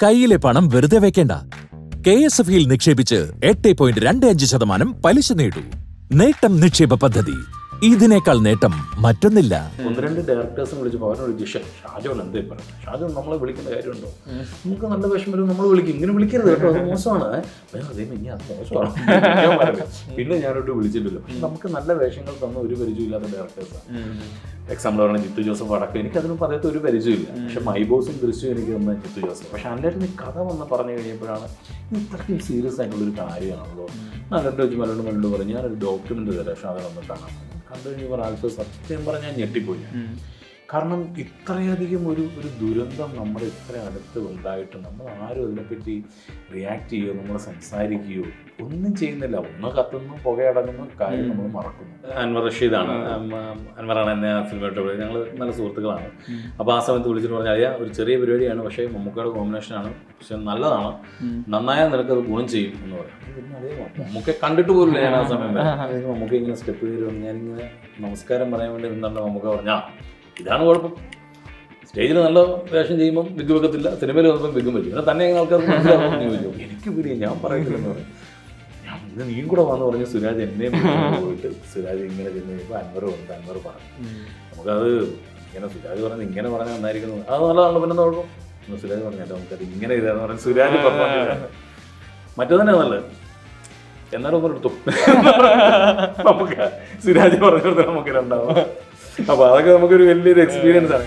കയ്യിലെ പണം വെറുതെ വെക്കേണ്ട കെ എസ് എഫ് ഇയിൽ നിക്ഷേപിച്ച് എട്ട് പോയിന്റ് രണ്ട് അഞ്ച് ശതമാനം പലിശ നേടൂ നേട്ടം നിക്ഷേപ പദ്ധതി ഇതിനേക്കാൾ നേട്ടം മറ്റൊന്നില്ല ഒന്ന് രണ്ട് ഡയറക്ടേഴ്സും വിളിച്ചപ്പോൾ അവരോട് ചോദിച്ചു "ശ്ശെ, ഷാജോൺ എന്തേ പറഞ്ഞു ഷാജോൺ നമ്മളെ വിളിക്കേണ്ട കാര്യമുണ്ടോ നമുക്ക് നല്ല വിഷമം വരും നമ്മൾ വിളിക്കും ഇങ്ങനെ വിളിക്കരുത് കേട്ടോ അത് മോശമാണ് ഏ, അതേ ഇനി അത് മോശമാണ് ഞാൻ പറഞ്ഞു. പിന്നെ ഞാനോട്ട് വിളിച്ചിട്ടില്ല പക്ഷെ നമുക്ക് നല്ല വേഷങ്ങൾ തന്ന ഒരു പരിചയമില്ലാത്ത ഡയറക്ടേഴ്സാണ് എക്സാമ്പിൾ പറഞ്ഞ ജിത്തു ജോസഫ് അടക്കം എനിക്ക് അതിനും പറയത്ത ഒരു പരിചയമില്ല പക്ഷെ മൈബോസും ദൃശ്യം എനിക്ക് തന്ന ജിത്തു ജോസഫ് പക്ഷെ അല്ലായിരുന്നു ഈ കഥ വന്ന് പറഞ്ഞു കഴിഞ്ഞപ്പോഴാണ് ഇത് ഇത്രയ്ക്കും സീരിയസ് ആയിട്ടുള്ളൊരു കാര്യമാണല്ലോ ഞാൻ രണ്ട് വെച്ച് മലയാളം മലയാളം പറഞ്ഞു ഞാനൊരു ഡോക്യുമെൻ്റ് തരാം പക്ഷെ അത് വന്ന് കാണാം കണ്ടു കഴിഞ്ഞപ്പോൾ ആൽഫ സത്യം പറഞ്ഞാൽ ഞാൻ ഞെട്ടിപ്പോയി ഞാൻ. കാരണം ഇത്രയധികം ഒരു ഒരു ദുരന്തം നമ്മുടെ ഇത്ര അടുത്ത് ഉണ്ടായിട്ട് നമ്മൾ ആരും അതിനെപ്പറ്റി റിയാക്ട് ചെയ്യുകയോ നമ്മൾ സംസാരിക്കുകയോ ഒന്നും ചെയ്യുന്നില്ല ഒന്ന് കത്തുന്നു പുകയടങ്ങുന്നു കാര്യം നമ്മൾ മറക്കുന്നു അൻവർ റഷീദാണ് ഉം, ഉം, അൻവറാണ് എന്നെ ആ സിനിമയായിട്ട് വിളിച്ചത് ഞങ്ങൾ നല്ല സുഹൃത്തുക്കളാണ് അപ്പോൾ ആ സമയത്ത് വിളിച്ചിട്ട് പറഞ്ഞാൽ അയ്യാ ഒരു ചെറിയ പരിപാടിയാണ് പക്ഷേ മമ്മൂക്കയുടെ കോമ്പിനേഷനാണ് പക്ഷെ നല്ലതാണ് നന്നായാൽ നിനക്കത് ഗുണം ചെയ്യും എന്ന് പറയും പിന്നെ അതേ മമ്മൂക്കെ കണ്ടിട്ട് പോലില്ല ഞാൻ ആ സമയം വരെ. അതായത് മമ്മൂക്ക ഇങ്ങനെ സ്റ്റെപ്പ് കയറി വന്ന് ഞാനിങ്ങനെ നമസ്കാരം പറയാൻ വേണ്ടി നിന്നുണ്ട് മമ്മൂക്ക പറഞ്ഞാ ഇതാണ് കുഴപ്പം സ്റ്റേജിൽ നല്ല വേഷം ചെയ്യുമ്പോൾ ബിഗ് വെക്കത്തില്ല സിനിമയിൽ വന്നപ്പോൾ ബിഗും വെക്കും പിന്നെ തന്നെ ഇങ്ങനെ ആൾക്കാർക്ക് മനസ്സിലാവും എന്ന് ചോദിച്ചു എനിക്ക് പിടിയും ഞാൻ പറയുന്നില്ലെന്ന് പറയും ഞാൻ ഇന്ന് നീയും കൂടെ വന്ന് പറഞ്ഞ് സുരാജ് എന്നെയും വിളിച്ച് പോയിട്ട് സുരാജ് ഇങ്ങനെ ചെന്ന് കഴിയുമ്പോൾ അൻവർ ഉണ്ട് അൻവർ പറഞ്ഞു നമുക്കത് ഇങ്ങനെ സുരാജ് പറഞ്ഞത് ഇങ്ങനെ പറഞ്ഞാൽ നന്നായിരിക്കുന്നു അത് നല്ലതാണല്ലോ പിന്നെ എന്താ കുഴപ്പം എന്ന് സുരാജ് പറഞ്ഞിട്ട് നമുക്കത് ഇങ്ങനെ ചെയ്താന്ന് പറഞ്ഞ് സുരാജ് പറഞ്ഞു മറ്റു തന്നെ നല്ലത് എന്നാലും ഒന്നും എടുത്തു നമുക്ക് സുരാജ് പറഞ്ഞത് നമുക്ക് രണ്ടാവും അപ്പൊ അതൊക്കെ നമുക്കൊരു വലിയൊരു എക്സ്പീരിയൻസ് ആണ്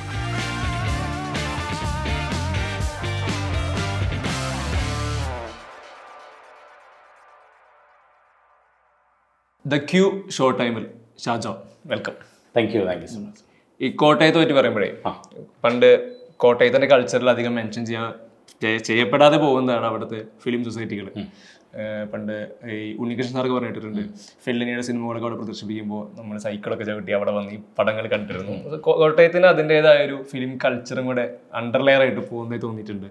ദ ക്യൂ ഷോ ടൈമിൽ Shajo welcome thank you thank you so much ഈ കോട്ടയത്തെ പറ്റി പറയുമ്പോഴേ പണ്ട് കോട്ടയത്തിന്റെ കൾച്ചറിൽ അധികം മെൻഷൻ ചെയ്യാൻ ചെയ്യ- ചെയ്യപ്പെടാതെ പോകുന്നതാണ് അവിടുത്തെ ഫിലിം സൊസൈറ്റികൾ പണ്ട് ഈ ഉണ്ണികൃഷ്ണൻ സാർക്ക് പറഞ്ഞിട്ടുണ്ട് ഫെല്ലിനിയുടെ സിനിമകളൊക്കെ അവിടെ പ്രദർശിപ്പിക്കുമ്പോൾ നമ്മൾ സൈക്കിളൊക്കെ ചവിട്ടി അവിടെ വന്ന് ഈ പടങ്ങൾ കണ്ടിരുന്നു അത് കോ- കോട്ടയത്തിന് അതിൻ്റെതായ ഒരു ഫിലിം കൾച്ചറും കൂടെ അണ്ടർലെയർ ആയിട്ട് പോകുന്നതായി തോന്നിയിട്ടുണ്ട്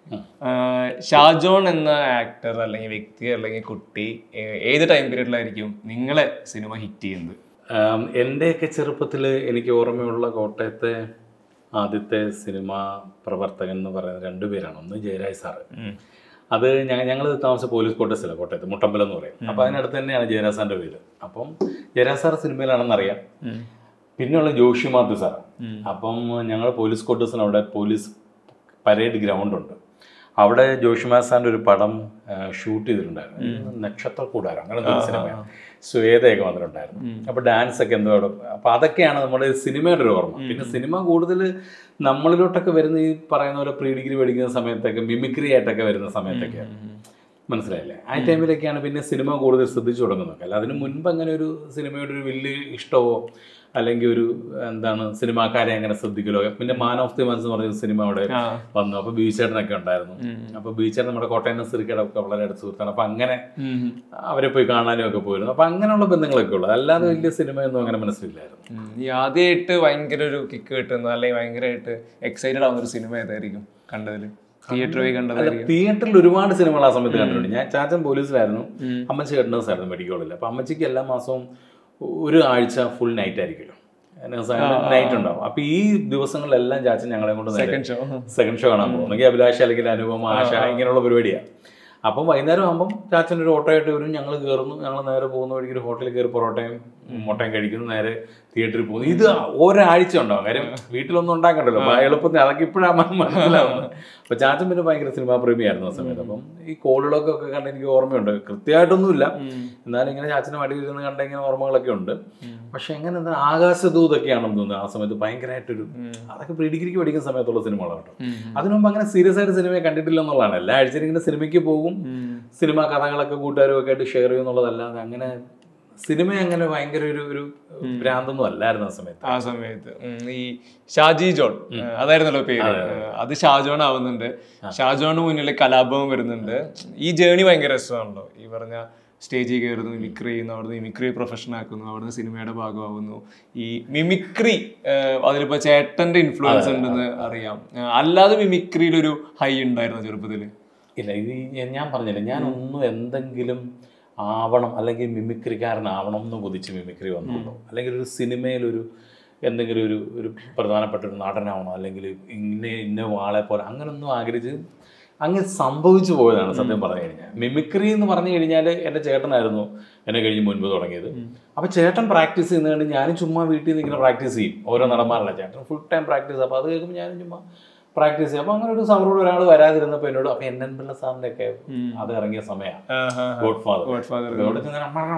ആഹ് ഷാജോൺ എന്ന ആക്ടർ അല്ലെങ്കിൽ വ്യക്തി അല്ലെങ്കിൽ കുട്ടി ഏ- ഏത് ടൈം പീരീഡിലായിരിക്കും നിങ്ങളെ സിനിമ ഹിറ്റ് ചെയ്യുന്നത് ആം, എൻ്റെയൊക്കെ ചെറുപ്പത്തിൽ എനിക്ക് ഓർമ്മയുള്ള കോട്ടയത്തെ ആദ്യത്തെ സിനിമാ പ്രവർത്തകൻ എന്ന് പറയുന്നത് രണ്ടുപേരാണ് ഒന്ന് ജയരാജ് സാറ് അത് ഞങ്ങൾ ഞങ്ങൾ താമസിച്ച പോലീസ് ക്വാർട്ടേഴ്സില്ല കോട്ടയത്ത് മുട്ടമ്പലം എന്ന് പറയും അപ്പോൾ അതിനടുത്ത് തന്നെയാണ് ജയരാജ് സാറിൻ്റെ പേര് അപ്പം ജയരാജ് സാർ സിനിമയിലാണെന്നറിയാം പിന്നെയുള്ള ജോഷി മാത്യു സാർ അപ്പം ഞങ്ങൾ പോലീസ് ക്വാർട്ടേഴ്സിന് അവിടെ പോലീസ് പരേഡ് ഗ്രൗണ്ട് ഉണ്ട് അവിടെ ജോഷിമാ സാറിൻ്റെ ഒരു പടം ഷൂട്ട് ചെയ്തിട്ടുണ്ടായിരുന്നു നക്ഷത്ര കൂടാരം അങ്ങനെ എന്തോ ഒരു സിനിമയാണ് ശ്വേതയൊക്കെ വന്നിട്ടുണ്ടായിരുന്നു അപ്പോൾ ഡാൻസ് ഒക്കെ എന്തോ അവിടെ അപ്പോൾ അതൊക്കെയാണ് നമ്മുടെ സിനിമയുടെ ഒരു ഓർമ്മ പിന്നെ സിനിമ കൂടുതൽ നമ്മളിലോട്ടൊക്കെ വരുന്ന ഈ പറയുന്ന പോലെ പ്രീ ഡിഗ്രി പഠിക്കുന്ന സമയത്തൊക്കെ മിമിക്രി ആയിട്ടൊക്കെ വരുന്ന സമയത്തൊക്കെ മനസ്സിലായില്ലേ ആ ടൈമിലൊക്കെയാണ് പിന്നെ സിനിമ കൂടുതൽ ശ്രദ്ധിച്ചു തുടങ്ങുന്നത് അല്ല അതിന് മുൻപ് അങ്ങനെ ഒരു സിനിമയുടെ ഒരു വലിയ ഇഷ്ടമോ അല്ലെങ്കിൽ ഒരു എന്താണ് സിനിമാക്കാരെ അങ്ങനെ ശ്രദ്ധിക്കലോ പിന്നെ മാൻ ഓഫ് ദി മന്ത്സ് എന്ന് പറഞ്ഞ സിനിമ അവിടെ വന്നു അപ്പോൾ ബീച്ചേട്ടനൊക്കെ ഉണ്ടായിരുന്നു അപ്പോൾ ബീച്ചേട്ടൻ നമ്മുടെ കോട്ടയം നസീർക്കയുടെ ഒക്കെ വളരെ അടുത്ത് സുഹൃത്താണ് അപ്പോൾ അങ്ങനെ അവരെ പോയി കാണാനും ഒക്കെ പോയിരുന്നു അപ്പോൾ അങ്ങനെയുള്ള ബന്ധങ്ങളൊക്കെ ഉള്ളു അല്ലാതെ വലിയ സിനിമയൊന്നും അങ്ങനെ മനസ്സിലില്ലായിരുന്നു ഉം. ഈ ആദ്യമായിട്ട് ഭയങ്കര ഒരു കിക്ക് കിട്ടുന്ന അല്ലെങ്കിൽ ഭയങ്കരമായിട്ട് എക്സൈറ്റഡ് ആവുന്ന ഒരു സിനിമ ഏതായിരിക്കും കണ്ടതിൽ തിയേറ്ററിൽ പോയി കണ്ടതായിരിക്കും തിയേറ്ററിൽ ഒരുപാട് സിനിമകൾ ആ സമയത്ത് കണ്ടിട്ടുണ്ട് ഞാൻ ചാച്ചൻ പോലീസിലായിരുന്നു അമ്മച്ചി ഹെഡ് ആയിരുന്നു മെഡിക്കൽ കോളേജിൽ അപ്പോൾ അമ്മച്ചിക്ക് എല്ലാ മാസവും ഒരു ആഴ്ച ഫുൾ നൈറ്റ് ആയിരിക്കുമല്ലോ നൈറ്റ് ഉണ്ടാവും അപ്പോൾ ഈ ദിവസങ്ങളിലെല്ലാം ചാച്ചൻ ഞങ്ങളെ കൊണ്ട് നേരെ സെക്കൻഡ് ഷോ സെക്കൻഡ് ഷോ കാണാൻ പോകും ഒന്നെങ്കിൽ അഭിലാഷ് അല്ലെങ്കിൽ അനുപമ ആശ ഇങ്ങനെയുള്ള പരിപാടിയാണ് അപ്പം വൈകുന്നേരം ആകുമ്പം ചാച്ചൻ ഒരു ഓട്ടോ ആയിട്ട് വരും ഞങ്ങൾ കയറുന്നു ഞങ്ങൾ നേരെ പോകുന്ന വഴിക്ക് ഒരു ഹോട്ടലിൽ കയറി പൊറോട്ടയും മുട്ടയും കഴിക്കുന്നു നേരെ തിയേറ്ററിൽ പോകുന്നു ഇത് ഒരാഴ്ച ഉണ്ടാവും കാര്യം വീട്ടിലൊന്നും ഉണ്ടാക്കണ്ടല്ലോ അപ്പോൾ ആ എളുപ്പത്തിൽ അതൊക്കെ ഇപ്പോഴാണ് മനസ്സിലാവുന്നത് അപ്പോൾ ചാച്ചൻ പിന്നെ ഭയങ്കര സിനിമാ പ്രേമിയായിരുന്നു ആ സമയത്ത് അപ്പം ഈ കോളുകളൊക്കെ ഒക്കെ കണ്ട് എനിക്ക് ഓർമ്മയുണ്ട് കൃത്യമായിട്ടൊന്നുമില്ല എന്നാലും ഇങ്ങനെ ചാച്ചനെ മടിയിൽ ഇരുന്ന് കണ്ട ഇങ്ങനെ ഓർമ്മകളൊക്കെ ഉണ്ട് പക്ഷെ എങ്ങനെ എന്താ ആകാശദൂതൊക്കെയാണെന്ന് തോന്നുന്നു ആ സമയത്ത് ഭയങ്കരമായിട്ടൊരു അതൊക്കെ പ്രീ ഡിഗ്രിക്ക് പഠിക്കുന്ന സമയത്തുള്ള സിനിമകളാണ് കേട്ടോ അതിനു മുമ്പ് അങ്ങനെ സീരിയസ് ആയിട്ട് സിനിമയെ കണ്ടിട്ടില്ല എന്നുള്ളതാണ് എല്ലാ ആഴ്ചയിലും ഇങ്ങനെ സിനിമയ്ക്ക് പോകും സിനിമ കഥകളൊക്കെ കൂട്ടുകാരും ഒക്കെ ആയിട്ട് ഷെയർ ചെയ്യുന്നുള്ളതല്ലാതെ അങ്ങനെ സിനിമ അങ്ങനെ ഭയങ്കര ഒരു ഒരു ഭ്രാന്തൊന്നും അല്ലായിരുന്നു ആ സമയത്ത് ആ സമയത്ത് ഉം. ഈ ഷാജി ജോൺ ഏഹ് അതായിരുന്നല്ലോ പേര് ഏഹ് അത് ഷാജോൺ ആവുന്നുണ്ട് ഷാജോണ് മുന്നിൽ കലാപവും വരുന്നുണ്ട് ഈ ജേണി ഭയങ്കര രസമാണല്ലോ ഈ പറഞ്ഞ സ്റ്റേജിൽ കയറുന്നു മിമിക്രി ചെയ്യുന്നു അവിടുന്ന് മിമിക്രി പ്രൊഫഷൻ ആക്കുന്നു അവിടുന്ന് സിനിമയുടെ ഭാഗമാവുന്നു ഈ മിമിക്രി അതിലിപ്പോ ചേട്ടന്റെ ഇൻഫ്ലുവൻസ് ഉണ്ടെന്ന് അറിയാം ഏഹ് അല്ലാതെ മിമിക്രിയിൽ ഒരു ഹൈ ഉണ്ടായിരുന്നു ചെറുപ്പത്തിൽ ഇല്ല ഇത് ഈ ഞാൻ- ഞാൻ പറഞ്ഞില്ല ഞാനൊന്നും എന്തെങ്കിലും ആവണം അല്ലെങ്കിൽ മിമിക്രിക്കാരനാവണം എന്ന് കൊതിച്ച് മിമിക്രി വന്നുള്ളൂ അല്ലെങ്കിൽ ഒരു സിനിമയിലൊരു എന്തെങ്കിലും ഒരു ഒരു പ്രധാനപ്പെട്ട ഒരു നടനാവണം അല്ലെങ്കിൽ ഇന്ന ഇന്ന ആളെ പോലെ അങ്ങനൊന്നും ആഗ്രഹിച്ച് അങ്ങ് സംഭവിച്ചു പോയതാണ് സത്യം പറഞ്ഞു കഴിഞ്ഞാൽ മിമിക്രി എന്ന് പറഞ്ഞു കഴിഞ്ഞാൽ എൻ്റെ ചേട്ടനായിരുന്നു എന്നെ കഴിഞ്ഞ് മുൻപ് തുടങ്ങിയത് അപ്പോൾ ചേട്ടൻ പ്രാക്ടീസ് ചെയ്യുന്നതുകൊണ്ട് ഞാനും ചുമ്മാ വീട്ടിൽ നിന്ന് ഇങ്ങനെ പ്രാക്ടീസ് ചെയ്യും ഓരോ നടന്മാരുടെ ചേട്ടൻ ഫുൾ ടൈം പ്രാക്ടീസ് അപ്പോൾ അത് കേൾക്കുമ്പോൾ ഞാനും ചുമ്മാ പ്രാക്ടീസ് ചെയ്യും അപ്പോൾ അങ്ങനെ ഒരു സമരോട് ഒരാൾ വരാതിരുന്നപ്പോൾ എന്നോട് അപ്പോൾ എൻ എൻ പിള്ള സാറിൻ്റെ ഒക്കെ അത് ഇറങ്ങിയ സമയമാണ് ഗോഡ് ഫാദർ Godfather. എവിടെ ചെന്നാലും അമ്മ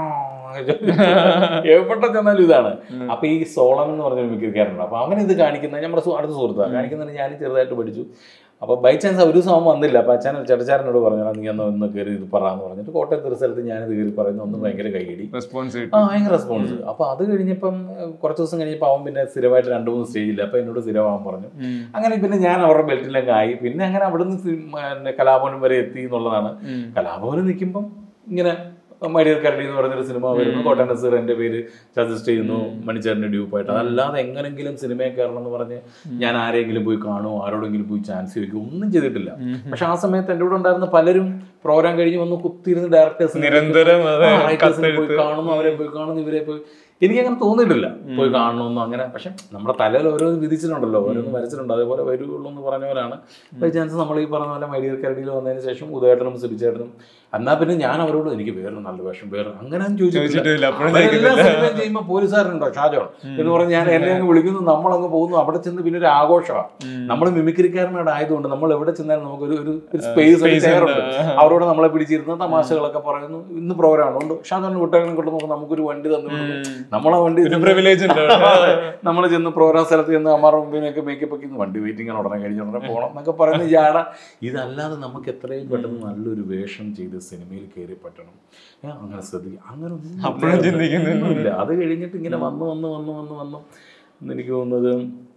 എവിടെ ചെന്നാലും ഇതാണ് അപ്പൊ ഈ സോളം എന്ന് പറഞ്ഞ മിമിക്രിക്കാരുണ്ട് അപ്പൊ അവൻ ഇത് കാണിക്കുന്ന നമ്മുടെ സു- അടുത്ത സുഹൃത്താണ് കാണിക്കുന്നത് ഞാൻ ചെറുതായിട്ട് പഠിച്ചു അപ്പൊ ബൈ ചാൻസ് ഒരു ദിവസം അവൻ വന്നില്ല അപ്പൊ അച്ഛൻ ചേട്ടച്ചാരനോട് പറഞ്ഞു നീ ഒന്ന് ഒന്ന് കയറി ഇത് പറയാന്ന് പറഞ്ഞിട്ട് കോട്ടയത്ത് ഒരു സ്ഥലത്ത് ഞാനിത് കയറി പറയുന്നു ഒന്ന് ഭയങ്കര കൈയടി റെസ്പോൺസ് ആ ഭയങ്കര റെസ്പോൺസ് അപ്പൊ അത് കഴിഞ്ഞപ്പം ഏഹ്, കുറച്ച് ദിവസം കഴിഞ്ഞപ്പോൾ അവൻ പിന്നെ സ്ഥിരമായിട്ട് രണ്ട് മൂന്ന് സ്റ്റേജില്ല അപ്പൊ എന്നോട് സ്ഥിരമാവാൻ പറഞ്ഞു അങ്ങനെ പിന്നെ ഞാൻ അവരുടെ ബെൽറ്റിലൊക്കെ ആയി പിന്നെ അങ്ങനെ അവിടുന്ന് സി- പിന്നെ കലാഭവനം വരെ എത്തി എന്നുള്ളതാണ് കലാഭവനം നിൽക്കുമ്പം ഇങ്ങനെ മടിയർ കരടി എന്ന് പറഞ്ഞൊരു സിനിമ വരുന്നു കോട്ടയം നസീർ എൻ്റെ പേര് സജസ്റ്റ് ചെയ്യുന്നു മണിച്ചേരൻ്റെ ഡ്യൂപ്പായിട്ട് അതല്ലാതെ എങ്ങനെങ്കിലും സിനിമയെ കയറണം എന്ന് പറഞ്ഞ് ഞാൻ ആരെങ്കിലും പോയി കാണുമോ ആരോടെങ്കിലും പോയി ചാൻസ് ചോദിക്കും ഒന്നും ചെയ്തിട്ടില്ല പക്ഷെ ആ സമയത്ത് എൻ്റെ കൂടെ ഉണ്ടായിരുന്ന പലരും പ്രോഗ്രാം കഴിഞ്ഞ് വന്ന് കുത്തിയിരുന്ന് ഡയറക്ടേഴ്സ് നിരന്തരം അതെ, പോയി കത്തെഴുത്ത്. കാണുന്നു അവരെ പോയി കാണുന്നു ഇവരെ പോയി എനിക്ക് അങ്ങനെ തോന്നിയിട്ടില്ല പോയി കാണണമെന്നോ അങ്ങനെ പക്ഷെ നമ്മുടെ തലയിൽ ഓരോന്ന് വിധിച്ചിട്ടുണ്ടല്ലോ ഓരോന്ന് വരച്ചിട്ടുണ്ട് അതേപോലെ വരുള്ളൂ എന്ന് പറഞ്ഞ പോലെയാണ് ബൈ ചാൻസ് നമ്മൾ ഈ പറഞ്ഞ പോലെ മൈഡിയർ കരടിയിൽ വന്നതിന് ശേഷം ഉദയേട്ടനും സിബിച്ചേട്ടനും എന്നാ പിന്നെ ഞാൻ അവരോട് എനിക്ക് വേറെ നല്ല വേഷം വേറെ അങ്ങനെ ഒന്നും ചോദിച്ചിട്ടില്ല, ചോദിച്ചിട്ടില്ല അപ്പോഴും അവരെല്ലാ സിനിമയും ചെയ്യുമ്പോൾ പോലീസുകാരുണ്ടോ ഷാജോൺ എന്ന് പറഞ്ഞ് ഞാൻ എന്നെ അങ്ങ് വിളിക്കുന്നു നമ്മളങ്ങ് പോകുന്നു അവിടെ ചെന്ന് പിന്നെ ഒരു ആഘോഷമാണ് നമ്മൾ മിമിക്രിക്കാരനോട് ആയതുകൊണ്ട് നമ്മൾ എവിടെ ചെന്നാലും നമുക്ക് ഒരു ഒരു സ്പേസ് Space ചെയർ ഉണ്ട്. ഉണ്ട് അവരോട് നമ്മളെ പിടിച്ചിരുന്ന തമാശകളൊക്കെ പറയുന്നു ഇന്ന് പ്രോഗ്രാം ഉണ്ട് ഷാജോൺ വിട്ടേക്കണം കൊണ്ട് നമുക്ക് നമുക്കൊരു വണ്ടി തന്നു വിടുന്നു. നമ്മളെ വണ്ടി ഒരു പ്രിവിലേജ് ഉണ്ട് നമ്മൾ ചെന്ന് പ്രോഗ്രാം സ്ഥലത്ത് ചെന്ന് അമ്മാരുടെ മുമ്പിനൊക്കെ മേക്കപ്പ് ഒക്കെ ഇന്ന് വണ്ടി വെയിറ്റിംഗ് ആണ് ഉടനെ കഴിഞ്ഞ ഉടനെ പോകണം എന്നൊക്കെ പറയുന്ന ജാട ഇതല്ലാതെ നമുക്ക് എത്രയും പെട്ടെന്ന് നല്ലൊരു വേഷം ചെയ്ത് സിനിമയിൽ കയറി പറ്റണം ഏ, അങ്ങനെ ശ്രദ്ധിക്കുക അങ്ങനെ ഒന്നും അപ്പോഴും ചിന്തിക്കുന്നില്ല. ഇല്ല അത് കഴിഞ്ഞിട്ട് ഇങ്ങനെ വന്ന് വന്ന് വന്ന് വന്ന് വന്ന് എന്ന് എനിക്ക് തോന്നുന്നത്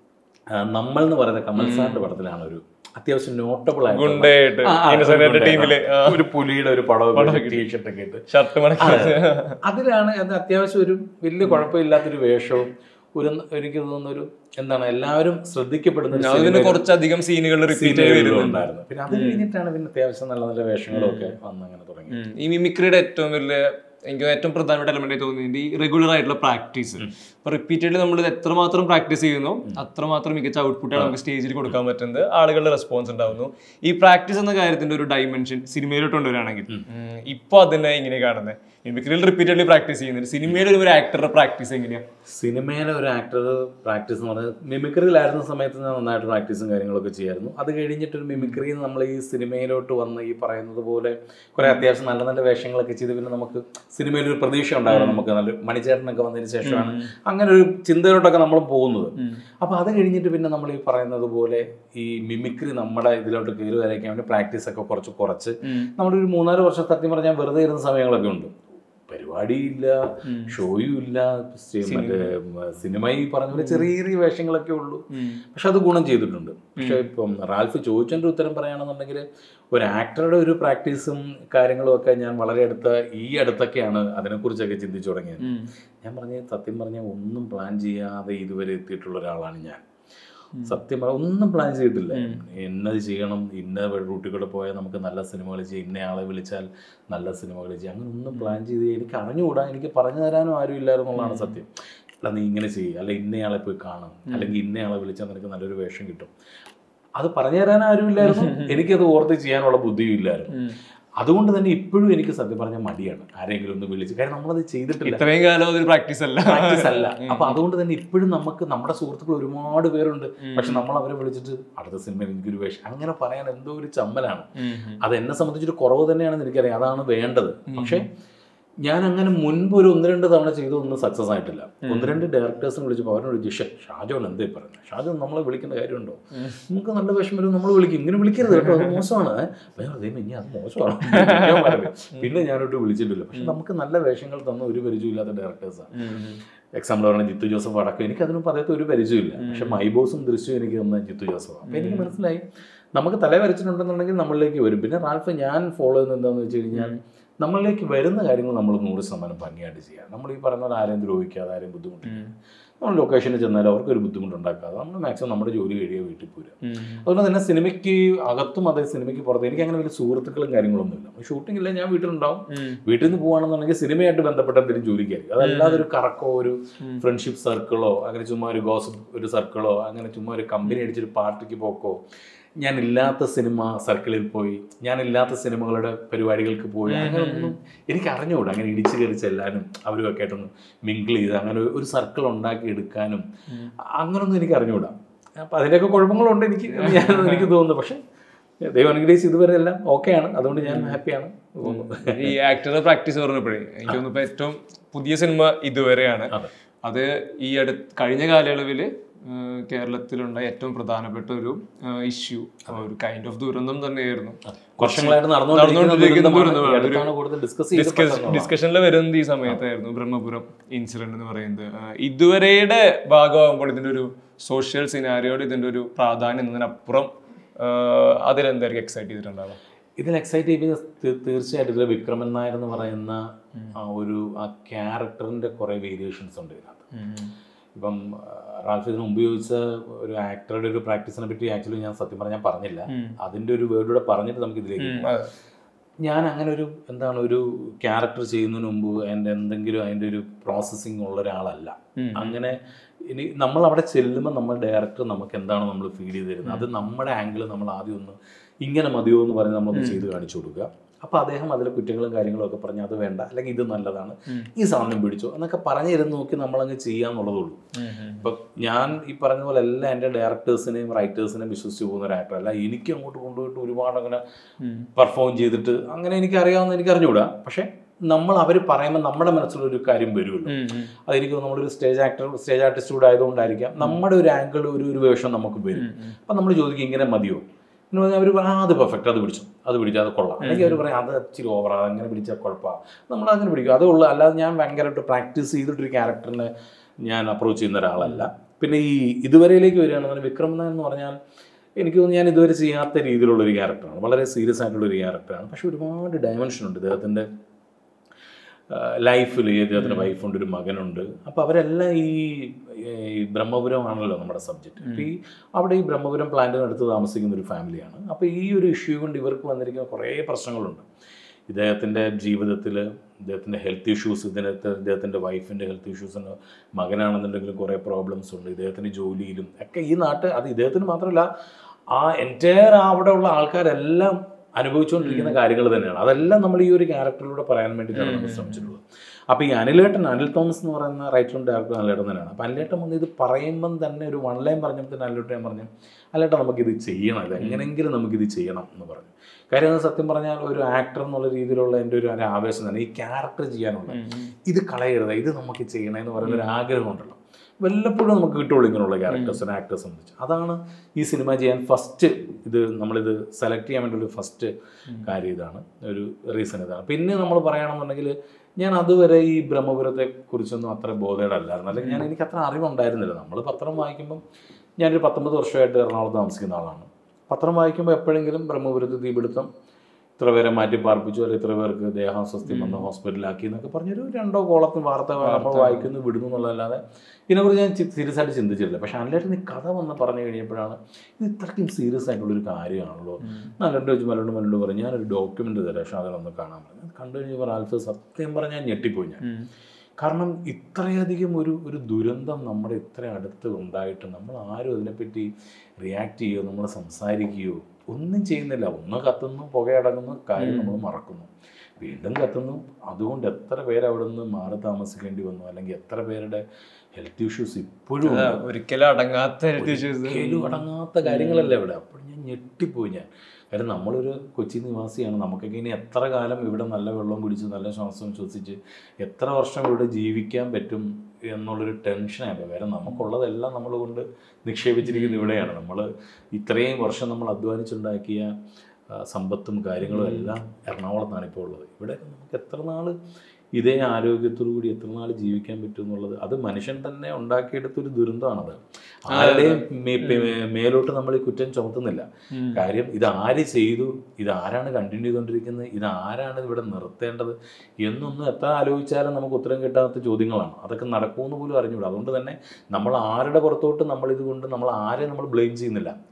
ആ, നമ്മൾ എന്ന് പറയുന്ന കമൽ സാറിന്റെ പടത്തിലാണ് ഒരു അത്യാവശ്യം നോട്ടബിൾ ഗുണ്ടയായിട്ട് innocent ആയിട്ട് ടീമില് ഒരു പുലിയുടെ ഒരു പടമൊക്കെ ടീഷർട്ട് ഒക്കെ ഇട്ട് ഷർട്ട് മടക്കി അതിലാണ് അത് അത്യാവശ്യം ഒരു വലിയ കുഴപ്പമില്ലാത്തൊരു വേഷവും ഒരു എനിക്ക് തോന്നുന്ന ഒരു എന്താണ് എല്ലാവരും ശ്രദ്ധിക്കപ്പെടുന്ന ഒരു അതിന് സിനിമയിൽ- കുറച്ചധികം സീനുകൾ റിപ്പീറ്റ് ആയി സിനിമകളിലും വരുന്നുണ്ട് ഉണ്ടായിരുന്നു പിന്നെ അത് കഴിഞ്ഞിട്ടാണ് പിന്നെ അത്യാവശ്യം നല്ല നല്ല വേഷങ്ങളും ഒക്കെ വന്ന് അങ്ങനെ തുടങ്ങി ഉം. ഈ മിമിക്രിയുടെ ഏറ്റവും വലിയ എനിക്ക് ഏറ്റവും പ്രധാനപ്പെട്ട എലമെന്റ് തോന്നിയത് ഈ റെഗുലർ ആയിട്ടുള്ള പ്രാക്ടീസ് ഇപ്പൊ റിപ്പീറ്റഡ്ലി നമ്മൾ ഇത് എത്രമാത്രം പ്രാക്ടീസ് ചെയ്യുന്നു അത്രമാത്രം മികച്ച ഔട്ട്പുട്ടാണ് നമുക്ക് സ്റ്റേജിൽ കൊടുക്കാൻ പറ്റുന്നത് ആളുകളുടെ റെസ്പോൺസ് ഉണ്ടാവുന്നു ഈ പ്രാക്ടീസ് എന്ന കാര്യത്തിന്റെ ഒരു ഡൈമെൻഷൻ സിനിമയിലോട്ട് കൊണ്ടുവരികയാണെങ്കിൽ ഇപ്പൊ അതിനെ ഇങ്ങനെ കാണുന്നത് മിമിക്രിയിൽ റിപ്പീറ്റഡ്ലി പ്രാക്ടീസ് ചെയ്യുന്നത് സിനിമയിൽ ഒരു ആക്ടറുടെ പ്രാക്ടീസ് എങ്ങനെയാ സിനിമയിലെ ഒരു ആക്ടർ പ്രാക്ടീസ് എന്ന് പറഞ്ഞാൽ മിമിക്രിയിലായിരുന്ന സമയത്ത് ഞാൻ നന്നായിട്ട് പ്രാക്ടീസും കാര്യങ്ങളൊക്കെ ചെയ്യായിരുന്നു അത് കഴിഞ്ഞിട്ട് ഒരു മിമിക്രിയിൽ നമ്മൾ ഈ സിനിമയിലോട്ട് വന്ന് ഈ പറയുന്നത് പോലെ കുറെ അത്യാവശ്യം നല്ല നല്ല വേഷങ്ങളൊക്കെ ചെയ്ത് പിന്നെ നമുക്ക് സിനിമയിൽ ഒരു പ്രതീക്ഷ ഉണ്ടായിരുന്നു നമുക്ക് നല്ല മണിച്ചേട്ടനൊക്കെ വന്നതിന് ശേഷമാണ് അങ്ങനെ ഒരു ചിന്തയിലോട്ടൊക്കെ നമ്മൾ പോകുന്നത് അപ്പോൾ അത് കഴിഞ്ഞിട്ട് പിന്നെ നമ്മൾ ഈ പറയുന്നത് പോലെ ഈ മിമിക്രി നമ്മുടെ ഇതിലോട്ട് കയറി വരയ്ക്കാൻ വേണ്ടി പ്രാക്ടീസ് ഒക്കെ കുറച്ച് കുറച്ച് നമ്മളൊരു മൂന്നാല് വർഷം സത്യം പറഞ്ഞാൽ വെറുതെ ഇരുന്ന സമയങ്ങളൊക്കെ ഉണ്ട് പരിപാടിയില്ല ഷോയും ഇല്ല സ്റ്റേ- മറ്റേ ഉം, സിനിമ ഈ പറഞ്ഞ പോലെ ചെറിയ ചെറിയ വേഷങ്ങളൊക്കെ ഉള്ളൂ പക്ഷെ അത് ഗുണം ചെയ്തിട്ടുണ്ട് പക്ഷെ ഇപ്പം റാൽഫ് ചോദിച്ചതിൻ്റെ ഉത്തരം പറയുകയാണെന്നുണ്ടെങ്കിൽ ഒരു ആക്ടറുടെ ഒരു പ്രാക്ടീസും കാര്യങ്ങളും ഒക്കെ ഞാൻ വളരെ അടുത്ത ഈ അടുത്തൊക്കെയാണ് അതിനെക്കുറിച്ചൊക്കെ ചിന്തിച്ചു തുടങ്ങിയത് ഞാൻ പറഞ്ഞ സത്യം പറഞ്ഞാൽ ഒന്നും പ്ലാൻ ചെയ്യാതെ ഇതുവരെ എത്തിയിട്ടുള്ള ഒരാളാണ് ഞാൻ സത്യം പറഞ്ഞാൽ ഒന്നും പ്ലാൻ ചെയ്തിട്ടില്ല എന്നത് ചെയ്യണം ഇന്ന റൂട്ടിൽ കൂടെ പോയാൽ നമുക്ക് നല്ല സിനിമകൾ ചെയ്യാം ഇന്ന ആളെ വിളിച്ചാൽ നല്ല സിനിമകൾ ചെയ്യാം അങ്ങനെ ഒന്നും പ്ലാൻ ചെയ്ത് എനിക്ക് അറിഞ്ഞുകൂടാ എനിക്ക് പറഞ്ഞു തരാനും ആരും ഇല്ലായിരുന്നുള്ളതാണ് സത്യം അല്ല നീ ഇങ്ങനെ ചെയ്യുക അല്ല ഇന്നയാളെ പോയി കാണും അല്ലെങ്കിൽ ഇന്നയാളെ വിളിച്ചാൽ നിനക്ക് നല്ലൊരു വേഷം കിട്ടും അത് പറഞ്ഞു തരാൻ ആരും ഇല്ലായിരുന്നു എനിക്കത് ഓർത്ത് ചെയ്യാനുള്ള ബുദ്ധിയും ഇല്ലായിരുന്നു അതുകൊണ്ട് തന്നെ ഇപ്പോഴും എനിക്ക് സത്യം പറഞ്ഞാൽ മടിയാണ് ആരെങ്കിലും ഒന്ന് വിളിച്ച് കാര്യം നമ്മളത് ചെയ്തിട്ടില്ല ഇത്രയും കാലം അതൊരു പ്രാക്ടീസ് അല്ല പ്രാക്ടീസ് അല്ല അപ്പൊ അതുകൊണ്ട് തന്നെ ഇപ്പോഴും നമുക്ക് നമ്മുടെ സുഹൃത്തുക്കൾ ഒരുപാട് പേരുണ്ട് പക്ഷെ നമ്മൾ അവരെ വിളിച്ചിട്ട് അടുത്ത സിനിമയിൽ എനിക്കൊരു വേഷം അങ്ങനെ പറയാൻ എന്തോ ഒരു ചമ്മലാണ് അത് എന്നെ സംബന്ധിച്ചൊരു കുറവ് തന്നെയാണെന്ന് എനിക്കറിയാം അതാണ് വേണ്ടത് പക്ഷേ ഞാൻ അങ്ങനെ മുൻപ് ഒരു ഒന്ന് രണ്ട് തവണ ചെയ്തു ഒന്നും സക്സസ് ആയിട്ടില്ല ഒന്ന് രണ്ട് ഡയറക്ടേഴ്സിനെ വിളിച്ചപ്പോൾ അവരോട് ജിഷൻ ഷാജോൻ എന്തേ പറയുന്നത് ഷാജോൻ നമ്മളെ വിളിക്കേണ്ട കാര്യമുണ്ടോ നമുക്ക് നല്ല വിഷം വരും നമ്മൾ വിളിക്കും ഇങ്ങനെ വിളിക്കരുത് കേട്ടോ അത് മോശമാണ് വെറുതെ ഇനി അത് മോശമാണ് ഞാൻ പറഞ്ഞു. പിന്നെ ഞാനോട്ട് വിളിച്ചിട്ടില്ല പക്ഷെ നമുക്ക് നല്ല വേഷങ്ങൾ തന്ന ഒരു പരിചയമില്ലാത്ത ഡയറക്ടേഴ്സാണ് എക്സാമ്പിൾ പറഞ്ഞ ജിത്തു ജോസഫ് അടക്കം എനിക്ക് അതിനും പറയത്ത ഒരു പരിചയമില്ല പക്ഷെ മൈബോസും ദൃശ്യവും എനിക്ക് തന്ന ജിത്തു ജോസഫ് അപ്പോൾ എനിക്ക് മനസ്സിലായി നമുക്ക് തല വരച്ചിട്ടുണ്ടെന്നുണ്ടെങ്കിൽ നമ്മളിലേക്ക് വരും പിന്നെ റാൽഫ് ഞാൻ ഫോളോ ചെയ്യുന്നത് എന്താണെന്ന് വെച്ച് കഴിഞ്ഞാൽ നമ്മളിലേക്ക് വരുന്ന കാര്യങ്ങൾ നമ്മൾ നൂറ് ശതമാനം ഭംഗിയായിട്ട് ചെയ്യാം നമ്മൾ ഈ പറയുന്ന പോലെ ആരെയും ദ്രോഹിക്കാതെ ആരെയും ബുദ്ധിമുട്ടിക്കാതെ നമ്മൾ ലൊക്കേഷനിൽ ചെന്നാലും അവർക്ക് ഒരു ബുദ്ധിമുട്ടുണ്ടാക്കാതെ നമ്മൾ മാക്സിമം നമ്മുടെ ജോലി കഴിയുക വീട്ടിൽ പോരുക അതുകൊണ്ട് തന്നെ സിനിമയ്ക്ക് അകത്തും അതെ സിനിമയ്ക്ക് പുറത്ത് എനിക്ക് അങ്ങനെ വലിയ സുഹൃത്തുക്കളും കാര്യങ്ങളൊന്നുമില്ല ഷൂട്ടിംഗ് ഇല്ല ഞാൻ വീട്ടിലുണ്ടാവും വീട്ടിൽ നിന്ന് പോകുകയാണെന്നുണ്ടെങ്കിൽ സിനിമയായിട്ട് ബന്ധപ്പെട്ട എന്തെങ്കിലും ജോലിക്കായിരിക്കും അതല്ലാതെ ഒരു കറക്കോ ഒരു ഫ്രണ്ട്ഷിപ്പ് സർക്കിളോ അങ്ങനെ ചുമ്മാ ഒരു ഗോസപ്പ് ഒരു സർക്കിളോ അങ്ങനെ ചുമ്മാ ഒരു കമ്പനി അടിച്ചൊരു പാർട്ടിക്ക് പോക്കോ ഞാനില്ലാത്ത സിനിമ സർക്കിളിൽ പോയി ഞാനില്ലാത്ത സിനിമകളുടെ പരിപാടികൾക്ക് പോയി അങ്ങനെയൊന്നും എനിക്ക് അറിഞ്ഞുകൂടാ അങ്ങനെ ഇടിച്ചു കയറി ചെല്ലാനും അവരും ഒക്കെ ആയിട്ടൊന്ന് മിങ്കിൾ ചെയ്ത് അങ്ങനെ ഒരു സർക്കിൾ ഉണ്ടാക്കി എടുക്കാനും അങ്ങനൊന്നും എനിക്ക് അറിഞ്ഞുകൂടാ അപ്പം അതിൻ്റെയൊക്കെ കുഴപ്പങ്ങളുണ്ട് എനിക്ക് ഞാൻ എനിക്ക് തോന്നുന്നു പക്ഷേ ദൈവം അനുഗ്രഹിച്ച് ഇതുവരെ എല്ലാം ഓക്കെയാണ് അതുകൊണ്ട് ഞാൻ ഹാപ്പിയാണ് തോന്നുന്നു ഈ ആക്ടറുടെ പ്രാക്ടീസ് പറഞ്ഞപ്പോഴേ എനിക്ക് തോന്നുന്നു ഇപ്പൊ ഏറ്റവും പുതിയ സിനിമ ഇതുവരെയാണ് അതെ. അത് ഈ അടുത്ത് കഴിഞ്ഞ കാലയളവിൽ കേരളത്തിലുണ്ടായ ഏറ്റവും പ്രധാനപ്പെട്ട ഒരു ഇഷ്യൂ ഒരു കൈൻഡ് ഓഫ് ദുരന്തം തന്നെയായിരുന്നു വർഷങ്ങളായിട്ട് നടന്നുകൊണ്ടിരിക്കുന്ന നടന്നുകൊണ്ടിരിക്കുന്ന ദുരന്തമാണ്. ദുരന്തമാണ്. ഈ അടുത്താണ് കൂടുതൽ ഡിസ്കസ് ചെയ്ത് ഡിസ്കഷനിൽ വരുന്നത് ഈ സമയത്തായിരുന്നു ബ്രഹ്മപുരം ഇൻസിഡന്റ് എന്ന് പറയുന്നത് ആ, ഇതുവരെയുടെ ഭാഗമാകുമ്പോൾ ഇതിന്റെ ഒരു സോഷ്യൽ സിനാരിയോട് ഇതിന്റെ ഒരു പ്രാധാന്യം എന്നതിനപ്പുറം ആ, അതിലെന്തായിരിക്കും എക്സൈറ്റ് ചെയ്തിട്ടുണ്ടാവുക ഇതിൽ എക്സൈറ്റ് ചെയ്യുമ്പോൾ തീ- തീർച്ചയായിട്ടും ഇതിൽ വിക്രമൻ നായർ എന്ന് പറയുന്ന ആ ഒരു ആ ക്യാരക്ടറിന്റെ കുറെ വേരിയേഷൻസ് ഉണ്ട് ഇതിനകത്ത് ഇപ്പം ആ, റാൽഫ് ഇതിന് മുമ്പ് ചോദിച്ച ഒരു ആക്ടറുടെ ഒരു പ്രാക്ടീസിനെ പറ്റി ആക്ച്വലി ഞാൻ സത്യം പറഞ്ഞാൽ പറഞ്ഞില്ല അതിന്റെ ഒരു വേർഡൂടെ പറഞ്ഞിട്ട് നമുക്ക് ഇതിലേക്ക് പോകാം. ഞാൻ അങ്ങനെ ഒരു എന്താണ് ഒരു ക്യാരക്ടർ ചെയ്യുന്നതിന് മുമ്പ് എൻ്റെ എന്തെങ്കിലും അതിൻ്റെ ഒരു പ്രോസസ്സിങ് ഉള്ള ഒരാളല്ല അങ്ങനെ ഇനി നമ്മൾ അവിടെ ചെല്ലുമ്പോൾ നമ്മൾ ഡയറക്ടർ നമുക്ക് എന്താണോ നമ്മൾ ഫീൽ ചെയ്ത് തരുന്നത് അത് നമ്മുടെ ആംഗിൾ നമ്മൾ ആദ്യം ഒന്ന് ഇങ്ങനെ മതിയോ എന്ന് പറഞ്ഞ് നമ്മളൊന്ന് ചെയ്ത് കാണിച്ചു കൊടുക്കുക അപ്പോൾ അദ്ദേഹം അതിലെ കുറ്റങ്ങളും കാര്യങ്ങളും ഒക്കെ പറഞ്ഞ് അത് വേണ്ട അല്ലെങ്കിൽ ഇത് നല്ലതാണ് ഈ സാധനം പിടിച്ചോ എന്നൊക്കെ പറഞ്ഞു തരുന്ന നോക്കി നമ്മളങ്ങ് ചെയ്യാന്നുള്ളതേ ഉള്ളൂ ഇപ്പം ഞാൻ ഈ പറഞ്ഞ പോലെ എല്ലാ എൻ്റെ ഡയറക്ടേഴ്സിനെയും റൈറ്റേഴ്സിനെയും വിശ്വസിച്ച് പോകുന്ന ഒരു ആക്ടർ അല്ല എനിക്ക് അങ്ങോട്ട് കൊണ്ടുപോയിട്ട് ഒരുപാട് അങ്ങനെ പെർഫോം ചെയ്തിട്ട് അങ്ങനെ എനിക്ക് അറിയാവുന്ന എനിക്ക് അറിഞ്ഞുകൂടാ പക്ഷേ നമ്മൾ അവർ പറയുമ്പോൾ നമ്മുടെ മനസ്സിലൊരു കാര്യം വരുമല്ലോ അതെനിക്ക് തോന്നുന്നു നമ്മളൊരു സ്റ്റേജ് ആക്ടർ സ്റ്റേജ് ആർട്ടിസ്റ്റ് കൂടെ ആയതുകൊണ്ടായിരിക്കാം നമ്മുടെ ഒരു ആംഗിൾ ഒരു ഒരു വേഷം നമുക്ക് വരും അപ്പം നമ്മൾ ചോദിക്കും ഇങ്ങനെ മതിയോ എന്ന് പറഞ്ഞാൽ അവർ പറയും ആ അത് പെർഫെക്റ്റ് അത് പിടിച്ചു അത് പിടിച്ചു അത് കൊള്ളാം അല്ലെങ്കിൽ അവർ പറയും അത് ഇച്ചിരി ഓവർ അത് അങ്ങനെ പിടിച്ചാൽ കുഴപ്പമാണ് നമ്മൾ അങ്ങനെ പിടിക്കും അതേ ഉള്ളൂ അല്ലാതെ ഞാൻ ഭയങ്കരമായിട്ട് പ്രാക്ടീസ് ചെയ്തിട്ടൊരു ക്യാരക്ടറിനെ ഞാൻ അപ്രോച്ച് ചെയ്യുന്ന ഒരാളല്ല പിന്നെ ഈ ഇതുവരെയിലേക്ക് വരികയാണെന്ന് വിക്രം നായർ എന്ന് പറഞ്ഞാൽ എനിക്ക് തോന്നുന്നു ഞാൻ ഇതുവരെ ചെയ്യാത്ത രീതിയിലുള്ള ഒരു ക്യാരക്ടറാണ് വളരെ സീരിയസ് ആയിട്ടുള്ള ഒരു ക്യാരക്ടറാണ് പക്ഷെ ഒരുപാട് ഡയമെൻഷൻ ഉണ്ട് ഇദ്ദേഹത്തിൻ്റെ ലൈഫിൽ ഇദ്ദേഹത്തിൻ്റെ വൈഫുണ്ട് ഒരു മകനുണ്ട് അപ്പോൾ അവരെല്ലാം ഈ ഈ ബ്രഹ്മപുരമാണല്ലോ നമ്മുടെ സബ്ജക്റ്റ് അപ്പോൾ ഈ അവിടെ ഈ ബ്രഹ്മപുരം പ്ലാന്റിനടുത്ത് താമസിക്കുന്ന ഒരു ഫാമിലിയാണ് അപ്പോൾ ഈ ഒരു ഇഷ്യൂ കൊണ്ട് ഇവർക്ക് വന്നിരിക്കുന്ന കുറേ പ്രശ്നങ്ങളുണ്ട് ഇദ്ദേഹത്തിൻ്റെ ജീവിതത്തിൽ ഇദ്ദേഹത്തിൻ്റെ ഹെൽത്ത് ഇഷ്യൂസ് ഇതിനകത്ത് ഇദ്ദേഹത്തിൻ്റെ വൈഫിൻ്റെ ഹെൽത്ത് ഇഷ്യൂസിന് മകനാണെന്നുണ്ടെങ്കിലും കുറേ പ്രോബ്ലംസ് ഉണ്ട് ഇദ്ദേഹത്തിൻ്റെ ജോലിയിലും ഒക്കെ ഈ നാട്ട് അത് ഇദ്ദേഹത്തിന് മാത്രമല്ല ആ എൻറ്റയർ അവിടെ ഉള്ള ആൾക്കാരെല്ലാം അനുഭവിച്ചുകൊണ്ടിരിക്കുന്ന കാര്യങ്ങൾ തന്നെയാണ് അതെല്ലാം നമ്മൾ ഈ ഒരു ക്യാരക്ടറിലൂടെ പറയാൻ വേണ്ടിയിട്ടാണ് നമ്മൾ ശ്രമിച്ചിട്ടുള്ളത് അപ്പോൾ ഈ അനിലേട്ടൻ അനിൽ തോമസ് എന്ന് പറയുന്ന റൈറ്ററും ഡയറക്ടറും അനിലേട്ടൻ തന്നെയാണ് അപ്പോൾ അനിലേട്ടൻ വന്ന് ഇത് പറയുമ്പം തന്നെ ഒരു വൺ ലൈൻ പറഞ്ഞപ്പോൾ തന്നെ അനിലേട്ടൻ ഞാൻ പറഞ്ഞു അനിലേട്ടൻ നമുക്കിത് ചെയ്യണം ഇത് എങ്ങനെയെങ്കിലും നമുക്കിത് ചെയ്യണം എന്ന് പറഞ്ഞു കാര്യം അത് സത്യം പറഞ്ഞാൽ ഒരു ആക്ടർ എന്നുള്ള രീതിയിലുള്ള എൻ്റെ ഒരു ഒരു ആവേശം തന്നെ ഈ ക്യാരക്ടർ ചെയ്യാനുള്ള ഇത് കളയരുത് ഇത് നമുക്ക് ചെയ്യണേ എന്ന് പറയുന്ന ഒരു ആഗ്രഹം ഉണ്ടല്ലോ വല്ലപ്പോഴും നമുക്ക് കിട്ടുള്ളൂ ഇങ്ങനെയുള്ള ക്യാരക്ടേഴ്സിന് ആക്ടേഴ്സ് സംബന്ധിച്ച് അതാണ് ഈ സിനിമ ചെയ്യാൻ ഫസ്റ്റ് ഇത് നമ്മളിത് സെലക്ട് ചെയ്യാൻ വേണ്ടി ഒരു ഫസ്റ്റ് കാര്യം ഇതാണ് ഒരു റീസൺ ഇതാണ് പിന്നെ നമ്മൾ പറയുകയാണെന്നുണ്ടെങ്കിൽ ഞാൻ അതുവരെ ഈ ബ്രഹ്മപുരത്തെ കുറിച്ചൊന്നും അത്ര ബോധേടല്ലായിരുന്നു അല്ലെങ്കിൽ ഞാൻ എനിക്ക് അത്ര അറിവുണ്ടായിരുന്നില്ല നമ്മൾ പത്രം വായിക്കുമ്പം ഞാനൊരു പത്തൊമ്പത് വർഷമായിട്ട് എറണാകുളത്ത് താമസിക്കുന്ന ആളാണ് പത്രം വായിക്കുമ്പോൾ എപ്പോഴെങ്കിലും ബ്രഹ്മപുരത്ത് തീപിടുത്തം ഇത്ര പേരെ മാറ്റി പാർപ്പിച്ചു അല്ലെങ്കിൽ ഇത്ര പേർക്ക് ദേഹാസ്വസ്ഥ്യം വന്ന് ഹോസ്പിറ്റലാക്കി എന്നൊക്കെ പറഞ്ഞൊരു രണ്ടോ കോളത്തിന് വാർത്ത നമ്മൾ വായിക്കുന്നു വിടുന്നു എന്നുള്ളതല്ലാതെ ഇതിനെക്കുറിച്ച് ഞാൻ സീരിയസ് ആയിട്ട് ചിന്തിച്ചിട്ടില്ല പക്ഷെ അല്ലായിട്ട് നീ കഥ വന്ന് പറഞ്ഞു കഴിഞ്ഞപ്പോഴാണ് ഇത് ഇത്രയ്ക്കും സീരിയസ് ആയിട്ടുള്ളൊരു കാര്യമാണല്ലോ നല്ലോണ്ട് വെച്ച് മല്ലോണ്ട് മല്ലോണ്ട് പറഞ്ഞു ഞാനൊരു ഡോക്യുമെൻ്റ് തരാം പക്ഷേ അതൊന്ന് കാണാൻ പറഞ്ഞു അത് കണ്ടു കഴിഞ്ഞപ്പോൾ ആൽഫ് സത്യം പറഞ്ഞാൽ ഞെട്ടിപ്പോയി ഞാൻ കാരണം ഇത്രയധികം ഒരു ഒരു ദുരന്തം നമ്മുടെ ഇത്ര അടുത്ത് ഉണ്ടായിട്ട് നമ്മൾ ആരും അതിനെപ്പറ്റി റിയാക്ട് ചെയ്യുകയോ നമ്മൾ സംസാരിക്കുകയോ ഒന്നും ചെയ്യുന്നില്ല ഒന്ന് കത്തുന്നു പുകയടങ്ങുന്നു കാര്യം നമ്മൾ മറക്കുന്നു വീണ്ടും കത്തുന്നു അതുകൊണ്ട് എത്ര പേര് അവിടെ നിന്ന് മാറി താമസിക്കേണ്ടി വന്നു അല്ലെങ്കിൽ എത്ര പേരുടെ ഹെൽത്ത് ഇഷ്യൂസ് ഇപ്പോഴും ഉണ്ട്. ഒരിക്കലും അടങ്ങാത്ത health issues. ഒരിക്കലും അടങ്ങാത്ത കാര്യങ്ങളല്ലേ ഇവിടെ അപ്പോൾ ഞാൻ ഞെട്ടിപ്പോയി ഞാൻ കാര്യം നമ്മളൊരു കൊച്ചി നിവാസിയാണ് നമുക്കൊക്കെ ഇനി എത്ര കാലം ഇവിടെ നല്ല വെള്ളം കുടിച്ച് നല്ല ശ്വാസം ശ്വസിച്ച് എത്ര വർഷം ഇവിടെ ജീവിക്കാൻ പറ്റും എന്നുള്ളൊരു ടെൻഷനാണ് വേറെ നമുക്കുള്ളതെല്ലാം നമ്മൾ കൊണ്ട് നിക്ഷേപിച്ചിരിക്കുന്നത് ഇവിടെയാണ് നമ്മൾ ഇത്രയും വർഷം നമ്മൾ അധ്വാനിച്ചുണ്ടാക്കിയ ആ, സമ്പത്തും കാര്യങ്ങളും എല്ലാം എറണാകുളത്താണ് ഇപ്പോൾ ഉള്ളത് ഇവിടെ നമുക്ക് എത്ര നാൾ ഇതേ ആരോഗ്യത്തോടു കൂടി എത്ര നാൾ ജീവിക്കാൻ പറ്റും എന്നുള്ളത് അത് മനുഷ്യൻ തന്നെ ഉണ്ടാക്കിയെടുത്തൊരു ദുരന്തമാണത് ആരുടെയും മേ- മേ- മേലോട്ട് നമ്മൾ ഈ കുറ്റം ചുമത്തുന്നില്ല കാര്യം ഇത് ആര് ചെയ്തു ഇത് ആരാണ് കണ്ടിന്യൂ ചെയ്തുകൊണ്ടിരിക്കുന്നത് ഇത് ആരാണ് ഇവിടെ നിർത്തേണ്ടത് എന്നൊന്നും എത്ര ആലോചിച്ചാലും നമുക്ക് ഉത്തരം കിട്ടാത്ത ചോദ്യങ്ങളാണ് അതൊക്കെ നടക്കുമെന്ന് പോലും അറിഞ്ഞുകൂടാ അതുകൊണ്ട് തന്നെ നമ്മൾ ആരുടെ പുറത്തോട്ട് നമ്മൾ ഇതുകൊണ്ട് നമ്മൾ ആരെ നമ്മൾ ബ്ലെയിം ചെയ്യുന്നില്ല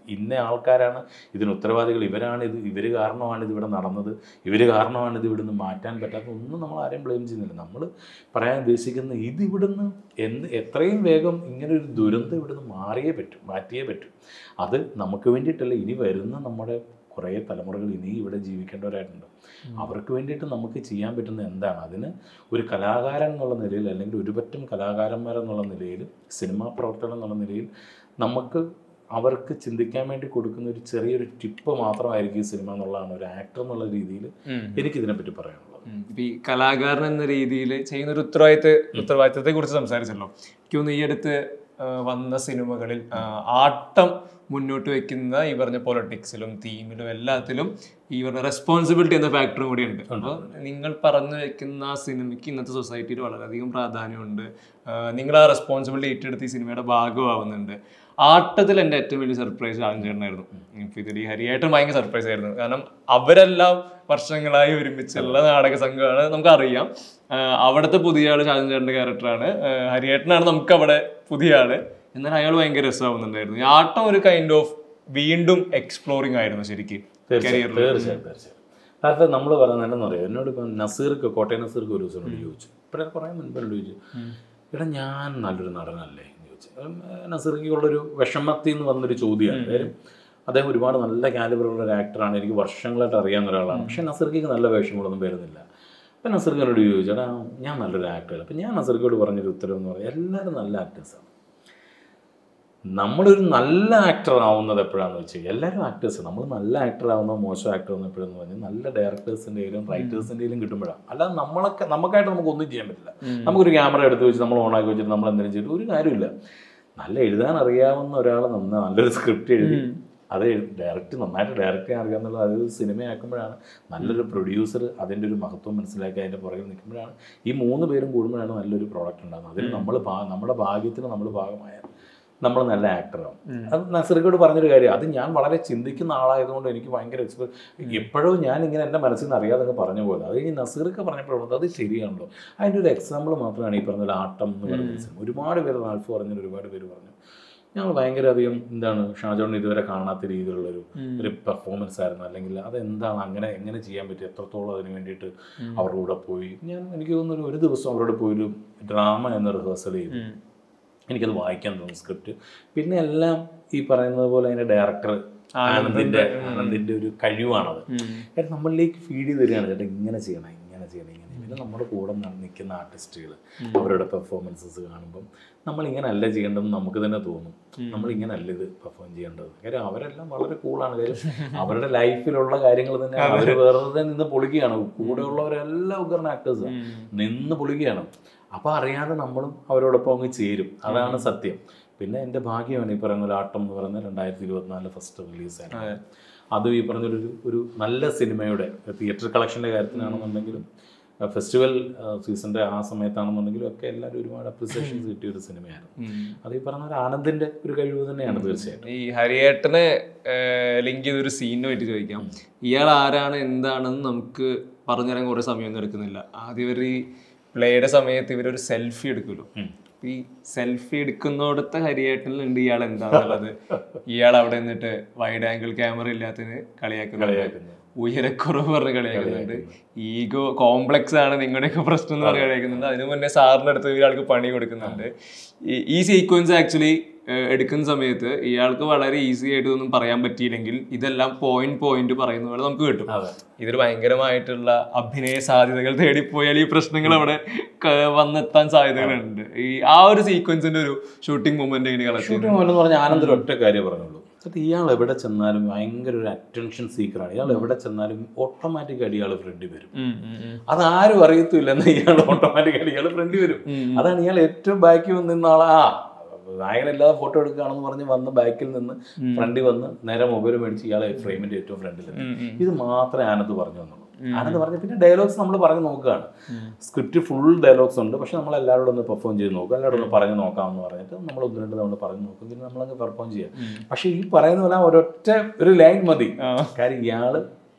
ഇന്ന ആൾക്കാരാണ് ഇതിന് ഉത്തരവാദികൾ ഇവരാണ് ഇത് ഇവർ കാരണമാണ് ഇത് ഇവിടെ നടന്നത് ഇവർ കാരണമാണ് ഇത് ഇവിടുന്ന് മാറ്റാൻ പറ്റാത്ത ഒന്നും നമ്മൾ ആരെയും ബ്ലെയിം ചെയ്യുന്നില്ല നമ്മൾ പറയാൻ ഉദ്ദേശിക്കുന്ന ഇത് ഇവിടുന്ന് എന്ത് എത്രയും വേഗം ഇങ്ങനെ ഒരു ദുരന്തം ഇവിടുന്ന് മാറിയേ പറ്റും മാറ്റിയേ പറ്റും അത് നമുക്ക് വേണ്ടിയിട്ടല്ല ഇനി വരുന്ന നമ്മുടെ കുറേ തലമുറകൾ ഇനി ഇവിടെ ജീവിക്കേണ്ടവരായിട്ടുണ്ട് അവർക്ക് വേണ്ടിയിട്ട് നമുക്ക് ചെയ്യാൻ പറ്റുന്ന എന്താണ് അതിന് ഒരു കലാകാരൻ എന്നുള്ള നിലയിൽ അല്ലെങ്കിൽ ഒരുപറ്റം കലാകാരന്മാരെന്നുള്ള നിലയിൽ സിനിമാ പ്രവർത്തകർ എന്നുള്ള നിലയിൽ നമുക്ക് അവർക്ക് ചിന്തിക്കാൻ വേണ്ടി കൊടുക്കുന്ന ഒരു ചെറിയൊരു ടിപ്പ് മാത്രമായിരിക്കും ഈ സിനിമ എന്നുള്ളതാണ് ഒരു ആക്ടർ എന്നുള്ള രീതിയിൽ എനിക്കിതിനെപ്പറ്റി പറയാനുള്ളത് ഉം. ഇപ്പൊ ഈ കലാകാരൻ എന്ന രീതിയിൽ ചെയ്യുന്ന ഒരു ഉത്തരവാദിത്ത ഉത്തരവാദിത്തത്തെ കുറിച്ച് സംസാരിച്ചല്ലോ എനിക്ക് തോന്നുന്നു ഈ അടുത്ത് ആ, വന്ന സിനിമകളിൽ ആ, ആട്ടം മുന്നോട്ട് വെക്കുന്ന ഈ പറഞ്ഞ പൊളിറ്റിക്സിലും തീമിലും എല്ലാത്തിലും ഈ പറഞ്ഞ റെസ്പോൺസിബിലിറ്റി എന്ന ഫാക്ടറും കൂടി ഉണ്ട് അപ്പോൾ നിങ്ങൾ പറഞ്ഞു വെക്കുന്ന ആ സിനിമയ്ക്ക് ഇന്നത്തെ സൊസൈറ്റിയിൽ വളരെയധികം പ്രാധാന്യമുണ്ട് ആ, നിങ്ങൾ ആ റെസ്പോൺസിബിലിറ്റി ഏറ്റെടുത്ത് ഈ സിനിമയുടെ ഭാഗമാവുന്നുണ്ട് ആട്ടത്തിൽ എൻ്റെ ഏറ്റവും വലിയ സർപ്രൈസ് ആഞ്ചേട്ടനായിരുന്നു ഇപ്പൊ ഇതിൽ ഈ ഹരിയായിട്ട് ഭയങ്കര സർപ്രൈസ് ആയിരുന്നു കാരണം അവരെല്ലാം വർഷങ്ങളായി ഒരുമിച്ചുള്ള നാടക സംഘമാണ് നമുക്കറിയാം ആഹ് അവിടുത്തെ പുതിയ ആള് ഷാജൻ ചേട്ടൻ്റെ ക്യാരക്ടറാണ് ഹരിയേട്ടനാണ് നമുക്ക് അവിടെ പുതിയ ആള് എന്നാൽ അയാൾ ഭയങ്കര രസമാവുന്നുണ്ടായിരുന്നു ഈ ആട്ടം ഒരു കൈൻഡ് ഓഫ് വീണ്ടും എക്സ്പ്ലോറിംഗ് ആയിരുന്നു ശരിക്കും തീർച്ചയായും തീർച്ചയായും തീർച്ചയായും കാരണം നമ്മൾ പറയുന്നത് എന്താണെന്ന് അറിയാം എന്നോട് ഇപ്പം നസീർക്ക് കോട്ടയം നസീർക്ക് ഒരു ദിവസം എന്നോട് ചോദിച്ചു ഇപ്പം കുറേ മുൻപ് എന്നോട് ചോദിച്ചു എടാ ഞാൻ നല്ലൊരു നടനല്ലേ എന്ന് ചോദിച്ചു അപ്പം, ഏഹ്, നസീർക്കുള്ളൊരു വിഷമത്തിൽ നിന്ന് വന്നൊരു ചോദ്യമാണ് കാര്യം അദ്ദേഹം ഒരുപാട് നല്ല കാലിബറുള്ള ഒരു ആക്ടറാണ് എനിക്ക് വർഷങ്ങളായിട്ട് അറിയാവുന്ന ഒരാളാണ് പക്ഷേ നസീർക്കിക്ക് നല്ല വേഷങ്ങളൊന്നും വരുന്നില്ല അപ്പം നസീർക്കിനോട് ചോദിച്ചു എടാ ഞാൻ നല്ലൊരു ആക്ടറല്ല അപ്പം ഞാൻ നസീർക്കോട് പറഞ്ഞൊരു ഉത്തരവ് എന്ന് പറഞ്ഞാൽ എല്ലാവരും നല്ല ആക്ടേഴ്സാണ് നമ്മളൊരു നല്ല ആക്ടർ ആവുന്നത് എപ്പോഴാണെന്ന് വെച്ച് കഴിഞ്ഞാൽ എല്ലാവരും ആക്ടേഴ്സ് നമ്മൾ നല്ല ആക്ടർ ആവുന്നോ മോശം ആക്ടർ ആവുന്നോ എപ്പോഴെന്ന് പറഞ്ഞാൽ നല്ല ഡയറക്ടേഴ്സിൻ്റെയിലും റൈറ്റേഴ്സിൻ്റെയിലും കിട്ടുമ്പോഴാണ് അല്ലാതെ നമ്മളൊക്കെ നമുക്കായിട്ട് നമുക്ക് ഒന്നും ചെയ്യാൻ പറ്റില്ല നമുക്കൊരു ക്യാമറ എടുത്ത് വെച്ച് നമ്മൾ ഓണാക്കി വെച്ചിട്ട് നമ്മൾ എന്തെങ്കിലും ചെയ്തിട്ട് ഒരു കാര്യമില്ല നല്ല എഴുതാൻ അറിയാവുന്ന ഒരാൾ നന്ന നല്ലൊരു സ്ക്രിപ്റ്റ് എഴുതി അത് ഡയറക്റ്റ് നന്നായിട്ട് ഡയറക്റ്റ് ചെയ്യാൻ അറിയാമെന്നുള്ളത് അത് സിനിമയാക്കുമ്പോഴാണ് നല്ലൊരു പ്രൊഡ്യൂസർ അതിൻ്റെ ഒരു മഹത്വം മനസ്സിലാക്കി അതിൻ്റെ പുറകിൽ നിൽക്കുമ്പോഴാണ് ഈ മൂന്ന് പേരും കൂടുമ്പോഴാണ് നല്ലൊരു പ്രോഡക്റ്റ് ഉണ്ടാകുന്നത് അതിൽ നമ്മൾ നമ്മുടെ ഭാഗ്യത്തിന് നമ്മൾ ഭാഗമായ നമ്മൾ നല്ല ആക്ടറാവും അത് നസറിക്കോട് പറഞ്ഞൊരു കാര്യം അത് ഞാൻ വളരെ ചിന്തിക്കുന്ന ആളായതുകൊണ്ട് എനിക്ക് ഭയങ്കര എക്സ്പീരിയൻസ് എപ്പോഴും ഞാൻ ഇങ്ങനെ എൻ്റെ മനസ്സിൽ നിന്ന് അറിയാതെ പറഞ്ഞു പോയത് അത് ഈ നസീർക്ക് പറഞ്ഞപ്പോഴുള്ളത് അത് ശരിയാണല്ലോ അതിൻ്റെ ഒരു എക്സാമ്പിൾ മാത്രമാണ് ഈ പറഞ്ഞ പോലെ ആട്ടം എന്ന് പറയുന്ന സിനിമ ഒരുപാട് പേര് നാൽഫ് പറഞ്ഞു ഒരുപാട് പേര് പറഞ്ഞു ഞങ്ങൾ ഭയങ്കര അധികം എന്താണ് ഷാജോണിന് ഇതുവരെ കാണാത്ത രീതിയിലുള്ളൊരു ഒരു പെർഫോമൻസ് ആയിരുന്നു അല്ലെങ്കിൽ അതെന്താണ് അങ്ങനെ എങ്ങനെ ചെയ്യാൻ പറ്റും എത്രത്തോളം അതിന് വേണ്ടിയിട്ട് അവരുടെ കൂടെ പോയി ഞാൻ എനിക്ക് തോന്നുന്നു ഒരു- ഒരു ദിവസം അവരോട് പോയൊരു ഡ്രാമ എന്ന റിഹേഴ്സൽ ചെയ്തു എനിക്കത് വായിക്കാൻ തോന്നി സ്ക്രിപ്റ്റ് പിന്നെ എല്ലാം ഈ പറയുന്നത് പോലെ അതിന്റെ ഡയറക്ടർ ആനന്ദിന്റെ ആനന്ദിന്റെ ഒരു കഴിവാണത് കാരണം നമ്മളിലേക്ക് ഫീഡ് ചെയ്ത് തരികയാണ് ചേട്ടാ ഇങ്ങനെ ചെയ്യണം ഇങ്ങനെ ചെയ്യണം ഇങ്ങനെ പിന്നെ നമ്മുടെ കൂടെ ന- നിൽക്കുന്ന ആർട്ടിസ്റ്റുകൾ അവരുടെ പെർഫോമൻസസ് കാണുമ്പം നമ്മൾ ഇങ്ങനെ അല്ല ചെയ്യേണ്ടതെന്ന് നമുക്ക് തന്നെ തോന്നും നമ്മൾ ഇങ്ങനെ അല്ല ഇത് പെർഫോം ചെയ്യേണ്ടത് കാര്യം അവരെല്ലാം വളരെ കൂളാണ് കാര്യം അവരുടെ ലൈഫിലുള്ള കാര്യങ്ങൾ തന്നെ അവർ വെറുതെ നിന്ന് പൊളിക്കുകയാണ് കൂടെയുള്ളവരെല്ലാം ഉഗ്രൻ ആക്ടേഴ്സ് നിന്ന് പൊളിക്കുകയാണ് അപ്പോൾ അറിയാതെ നമ്മളും അവരോടൊപ്പം അങ്ങ് ചേരും അതാണ് സത്യം പിന്നെ എൻ്റെ ഭാഗ്യമാണ് ഈ പറയുന്ന ഒരു ആട്ടം എന്ന് പറയുന്നത് രണ്ടായിരത്തി ഇരുപത്തിനാല് ഫസ്റ്റ് റിലീസാണ് അതും ഈ പറഞ്ഞൊരു ഒരു നല്ല സിനിമയുടെ തിയേറ്റർ കളക്ഷൻ്റെ കാര്യത്തിനാണെന്നുണ്ടെങ്കിലും ഫെസ്റ്റിവൽ സീസണിൻ്റെ ആ സമയത്താണെന്നുണ്ടെങ്കിലും ഒക്കെ എല്ലാവരും ഒരുപാട് അപ്രിസിയേഷൻസ് കിട്ടിയ ഒരു സിനിമയായിരുന്നു അത് ഈ പറഞ്ഞ ഒരു ആനന്ദിൻ്റെ ഒരു കഴിവ് തന്നെയാണ് തീർച്ചയായിട്ടും ഈ ഹരിയേട്ടനെ ലിങ്ക് ചെയ്തൊരു സീനിനെ പറ്റി ചോദിക്കാം ഇയാൾ ആരാണ് എന്താണെന്ന് നമുക്ക് പറഞ്ഞുതരാൻ കുറേ സമയമൊന്നും എടുക്കുന്നില്ല ആദ്യം ഇവർ ഈ പ്ലേയുടെ സമയത്ത് ഇവരൊരു സെൽഫി എടുക്കുമല്ലോ അപ്പൊ ഈ സെൽഫി എടുക്കുന്നിടത്തെ ഹരിയേട്ടനിലുണ്ട് ഇയാൾ എന്താണെന്നുള്ളത് ഇയാൾ അവിടെ നിന്നിട്ട് വൈഡ് ആംഗിൾ ക്യാമറ ഇല്ലാത്തതിന് കളിയാക്കുന്നുണ്ട് ഉയരക്കുറവ് പറഞ്ഞ് കളിയാക്കുന്നുണ്ട് ഈഗോ കോംപ്ലക്സ് ആണ് നിങ്ങളുടെയൊക്കെ പ്രശ്നം എന്ന് പറഞ്ഞ് കളിയാക്കുന്നുണ്ട് അതിനു മുന്നേ സാറിന്റെ അടുത്ത് ഇയാൾക്ക് പണി കൊടുക്കുന്നുണ്ട് ഈ- ഈ സീക്വൻസ് ആക്ച്വലി എടുക്കുന്ന സമയത്ത് ഇയാൾക്ക് വളരെ ഈസി ആയിട്ട് ഒന്നും പറയാൻ പറ്റിയില്ലെങ്കിൽ ഇതെല്ലാം പോയിന്റ് പോയിന്റ് പറയുന്ന പോലെ നമുക്ക് കിട്ടും അതെ ഇതിൽ ഭയങ്കരമായിട്ടുള്ള അഭിനയ സാധ്യതകൾ തേടിപ്പോയാൽ ഈ പ്രശ്നങ്ങൾ അവിടെ ക- വന്നെത്താൻ സാധ്യതകളുണ്ട് ഈ ആ ഒരു സീക്വൻസിന്റെ ഒരു ഷൂട്ടിംഗ് മൂമെന്റ് എങ്ങനെ കളക്ട് ഷൂട്ടിംഗ് പോലെ പറഞ്ഞാൽ ആനന്ദ് ഒരു ഒറ്റ കാര്യം പറഞ്ഞുള്ളൂ അത് ഇയാൾ എവിടെ ചെന്നാലും ഭയങ്കര ഒരു അറ്റൻഷൻ സീക്കറാണ് ഇയാൾ എവിടെ ചെന്നാലും ഓട്ടോമാറ്റിക് ആയിട്ട് ഇയാൾ ഫ്രണ്ടിൽ വരും അതാരും അറിയത്തില്ലെന്ന് ഇയാൾ ഓട്ടോമാറ്റിക് ആയിട്ട് ഇയാൾ ഫ്രണ്ടിൽ വരും അതാണ് ഇയാൾ ഏറ്റവും ബാക്കിൽ വന്ന് നിന്ന ആളാ ആ നായകനില്ലാതെ ഫോട്ടോ എടുക്കുകയാണെന്ന് പറഞ്ഞ് വന്ന് ബാക്കിൽ നിന്ന് ഫ്രണ്ടിൽ വന്ന് നേരെ മൊബൈൽ മേടിച്ച് ഇയാളെ ഫ്രെയിമിന്റെ ഏറ്റവും ഫ്രണ്ടിൽ ഇത് മാത്രമേ ആനന്ദ് പറഞ്ഞു തന്നുള്ളൂ ആനന്ദ് പറഞ്ഞു പിന്നെ ഡയലോഗ്സ് നമ്മൾ പറഞ്ഞു നോക്കുകയാണ് സ്ക്രിപ്റ്റ് ഫുൾ ഡയലോഗ്സ് ഉണ്ട് പക്ഷെ നമ്മൾ എല്ലാവരോടും ഒന്ന് പെർഫോം ചെയ്ത് നോക്കുക എല്ലാവരോടും ഒന്ന് പറഞ്ഞു നോക്കാമെന്ന് പറഞ്ഞിട്ട് നമ്മൾ ഒന്ന് രണ്ട് തവണ പറഞ്ഞു നോക്കും പിന്നെ നമ്മളങ്ങ് പെർഫോം ചെയ്യാം പക്ഷെ ഈ പറയുന്ന പോലെ ആ ഒരൊറ്റ ഒരു ലൈൻ മതി കാര്യം ഇയാള്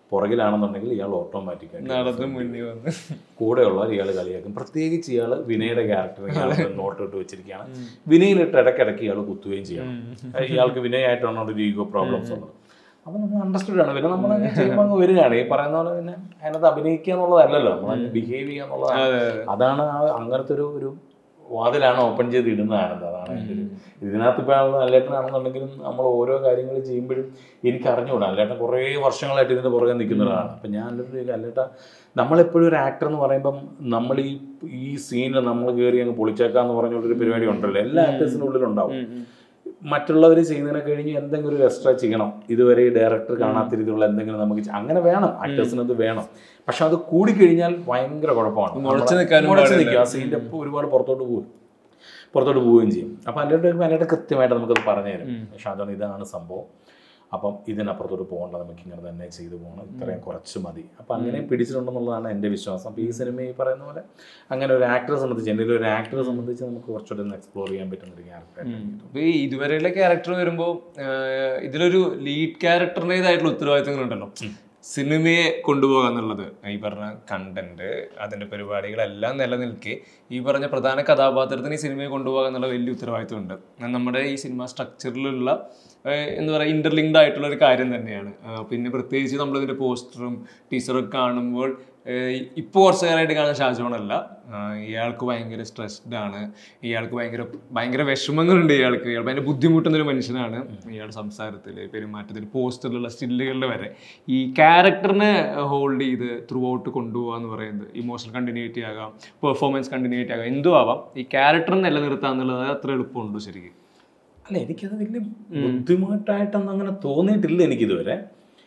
പുറകിലാണെന്നുണ്ടെങ്കിൽ ഇയാൾ ഓട്ടോമാറ്റിക്കായിട്ട് നടന്ന് മുന്നിൽ വന്ന് കൂടെയുള്ളവർ ഇയാൾ കളിയാക്കും പ്രത്യേകിച്ച് ഇയാൾ വിനയുടെ ക്യാരക്ടർ ഇയാൾ നോട്ട് ഇട്ട് വെച്ചിരിക്കുകയാണ് വിനയിലിട്ട് ഇടയ്ക്കിടയ്ക്ക് ഇയാൾ കുത്തുകയും ചെയ്യണം ഇയാൾക്ക് വിനയായിട്ടാണ് ഒരു ഈഗോ പ്രോബ്ലംസ് ഉള്ളത് അപ്പോൾ നമ്മൾ അണ്ടർസ്റ്റുഡ് ആണ് പിന്നെ നമ്മൾ ചെയ്യുമ്പോൾ അങ്ങ് വരികയാണ് ഈ പറയുന്ന പോലെ പിന്നെ അതിനകത്ത് അഭിനയിക്കുക എന്നുള്ളതല്ലല്ലോ നമ്മൾ ബിഹേവ് ചെയ്യുക എന്നുള്ളതാണ് അതാണ് ആ അങ്ങനത്തെ ഒരു ഒരു വാതിലാണ് ഓപ്പൺ ചെയ്ത് ഇടുന്ന ആനന്ദ് അതാണ് എൻ്റെ ഒരു ഇതിനകത്ത് ഇപ്പോൾ അല്ലേട്ടനാണെന്നുണ്ടെങ്കിലും നമ്മൾ ഓരോ കാര്യങ്ങൾ ചെയ്യുമ്പോഴും എനിക്ക് അറിഞ്ഞുകൂടാ അല്ലേട്ടൻ കുറേ വർഷങ്ങളായിട്ട് ഇതിൻ്റെ പുറകെ നിൽക്കുന്ന ഒരാളാണ് അപ്പം ഞാൻ അല്ലേട്ടൻ അല്ലേട്ട നമ്മളെപ്പോഴും ഒരു ആക്ടർ എന്ന് പറയുമ്പം നമ്മൾ ഈ ഈ സീനിൽ നമ്മൾ കയറി അങ്ങ് പൊളിച്ചേക്കാന്ന് പറഞ്ഞുള്ളൊരു പരിപാടി ഉണ്ടല്ലോ എല്ലാ ആക്ടേഴ്സിൻ്റെ ഉള്ളിലുണ്ടാവും മറ്റുള്ളവർ ചെയ്യുന്നതിനെ കഴിഞ്ഞ് എന്തെങ്കിലും ഒരു എക്സ്ട്രാ ചെയ്യണം ഇതുവരെ ഈ ഡയറക്ടർ കാണാത്ത രീതിയിലുള്ള എന്തെങ്കിലും നമുക്ക് ചെ- അങ്ങനെ വേണം ആക്ടേഴ്സിന് അത് വേണം പക്ഷെ അത് കൂടിക്കഴിഞ്ഞാൽ ഭയങ്കര കുഴപ്പമാണ് മുളച്ച് നമ്മളെ- നിൽക്കാനും മുളച്ച് പാടില്ല. നിൽക്കും ആ സീൻ്റെ ഒരുപാട് പുറത്തോട്ട് പോകും പുറത്തോട്ട് പോവുകയും ചെയ്യും അപ്പം അതിൻ്റെ അതിൻ്റെ കൃത്യമായിട്ട് നമുക്കത് പറഞ്ഞു തരും ഷാജോൺ ഇതാണ് സംഭവം അപ്പം ഇതിനപ്പുറത്തോട്ട് പോകണ്ട നമുക്ക് ഇങ്ങനെ തന്നെ ചെയ്തു പോകണം ഇത്രയും കുറച്ച് മതി അപ്പം അങ്ങനെ പിടിച്ചിട്ടുണ്ടെന്നുള്ളതാണ് എൻ്റെ വിശ്വാസം അപ്പോൾ ഈ സിനിമ ഈ പറയുന്ന പോലെ അങ്ങനെ ഒരു ആക്ടറെ സംബന്ധിച്ച് എൻ്റെ ഒരു ആക്ടറെ സംബന്ധിച്ച് നമുക്ക് കുറച്ചുകൂടെ ഒന്ന് എക്സ്പ്ലോർ ചെയ്യാൻ പറ്റുന്ന ഒരു ക്യാരക്ടർ അപ്പൊ ഈ ഇതുവരെയുള്ള ക്യാരക്ടർ വരുമ്പോ ആഹ് ഇതിലൊരു ലീഡ് ക്യാരക്ടറിൻ്റെതായിട്ടുള്ള ഉത്തരവാദിത്തങ്ങൾ ഉണ്ടല്ലോ സിനിമയെ കൊണ്ടുപോകുക എന്നുള്ളത് ഈ പറഞ്ഞ കണ്ടന്റ് അതിന്റെ പരിപാടികളെല്ലാം നിലനിൽക്കെ ഈ പറഞ്ഞ പ്രധാന കഥാപാത്രത്തിന് ഈ സിനിമയെ കൊണ്ടുപോകുക എന്നുള്ള വലിയ ഉത്തരവാദിത്തമുണ്ട് നമ്മുടെ ഈ സിനിമ സ്ട്രക്ചറിലുള്ള എന്താ പറയുക ഇന്റർലിങ്ക്ഡ് ആയിട്ടുള്ള ഒരു കാര്യം തന്നെയാണ് ആഹ് പിന്നെ പ്രത്യേകിച്ച് നമ്മളിതിന്റെ പോസ്റ്ററും ടീച്ചറൊക്കെ കാണുമ്പോൾ ഇപ്പോൾ കുറച്ച് കാലമായിട്ട് കാണുന്ന ഷാജോണല്ല ആഹ് ഇയാൾക്ക് ഭയങ്കര സ്ട്രെസ്ഡ് ആണ് ഇയാൾക്ക് ഭയങ്കര ഭയങ്കര വിഷമങ്ങളുണ്ട് ഇയാൾക്ക് ഇയാൾ ഭയങ്കര ബുദ്ധിമുട്ടുന്ന ഒരു മനുഷ്യനാണ് ഇയാളുടെ സംസാരത്തിൽ പെരുമാറ്റത്തിൽ പോസ്റ്ററിലുള്ള സ്റ്റില്ലുകളിൽ വരെ ഈ ക്യാരക്ടറിനെ ഹോൾഡ് ചെയ്ത് ത്രൂ ഔട്ട് കൊണ്ടുപോകുക എന്ന് പറയുന്നത് ഇമോഷണൽ കണ്ടിന്യൂറ്റി ആകാം പെർഫോമൻസ് കണ്ടിന്യൂറ്റി ആകാം എന്തും ആവാം ഈ ക്യാരക്ടർ നിലനിർത്തുക എന്നുള്ളത് അത്ര എളുപ്പമുണ്ടോ ശരിക്കും അല്ല എനിക്കത് വലിയ ബുദ്ധിമുട്ടായിട്ടൊന്നും അങ്ങനെ തോന്നിയിട്ടില്ല എനിക്കിതുവരെ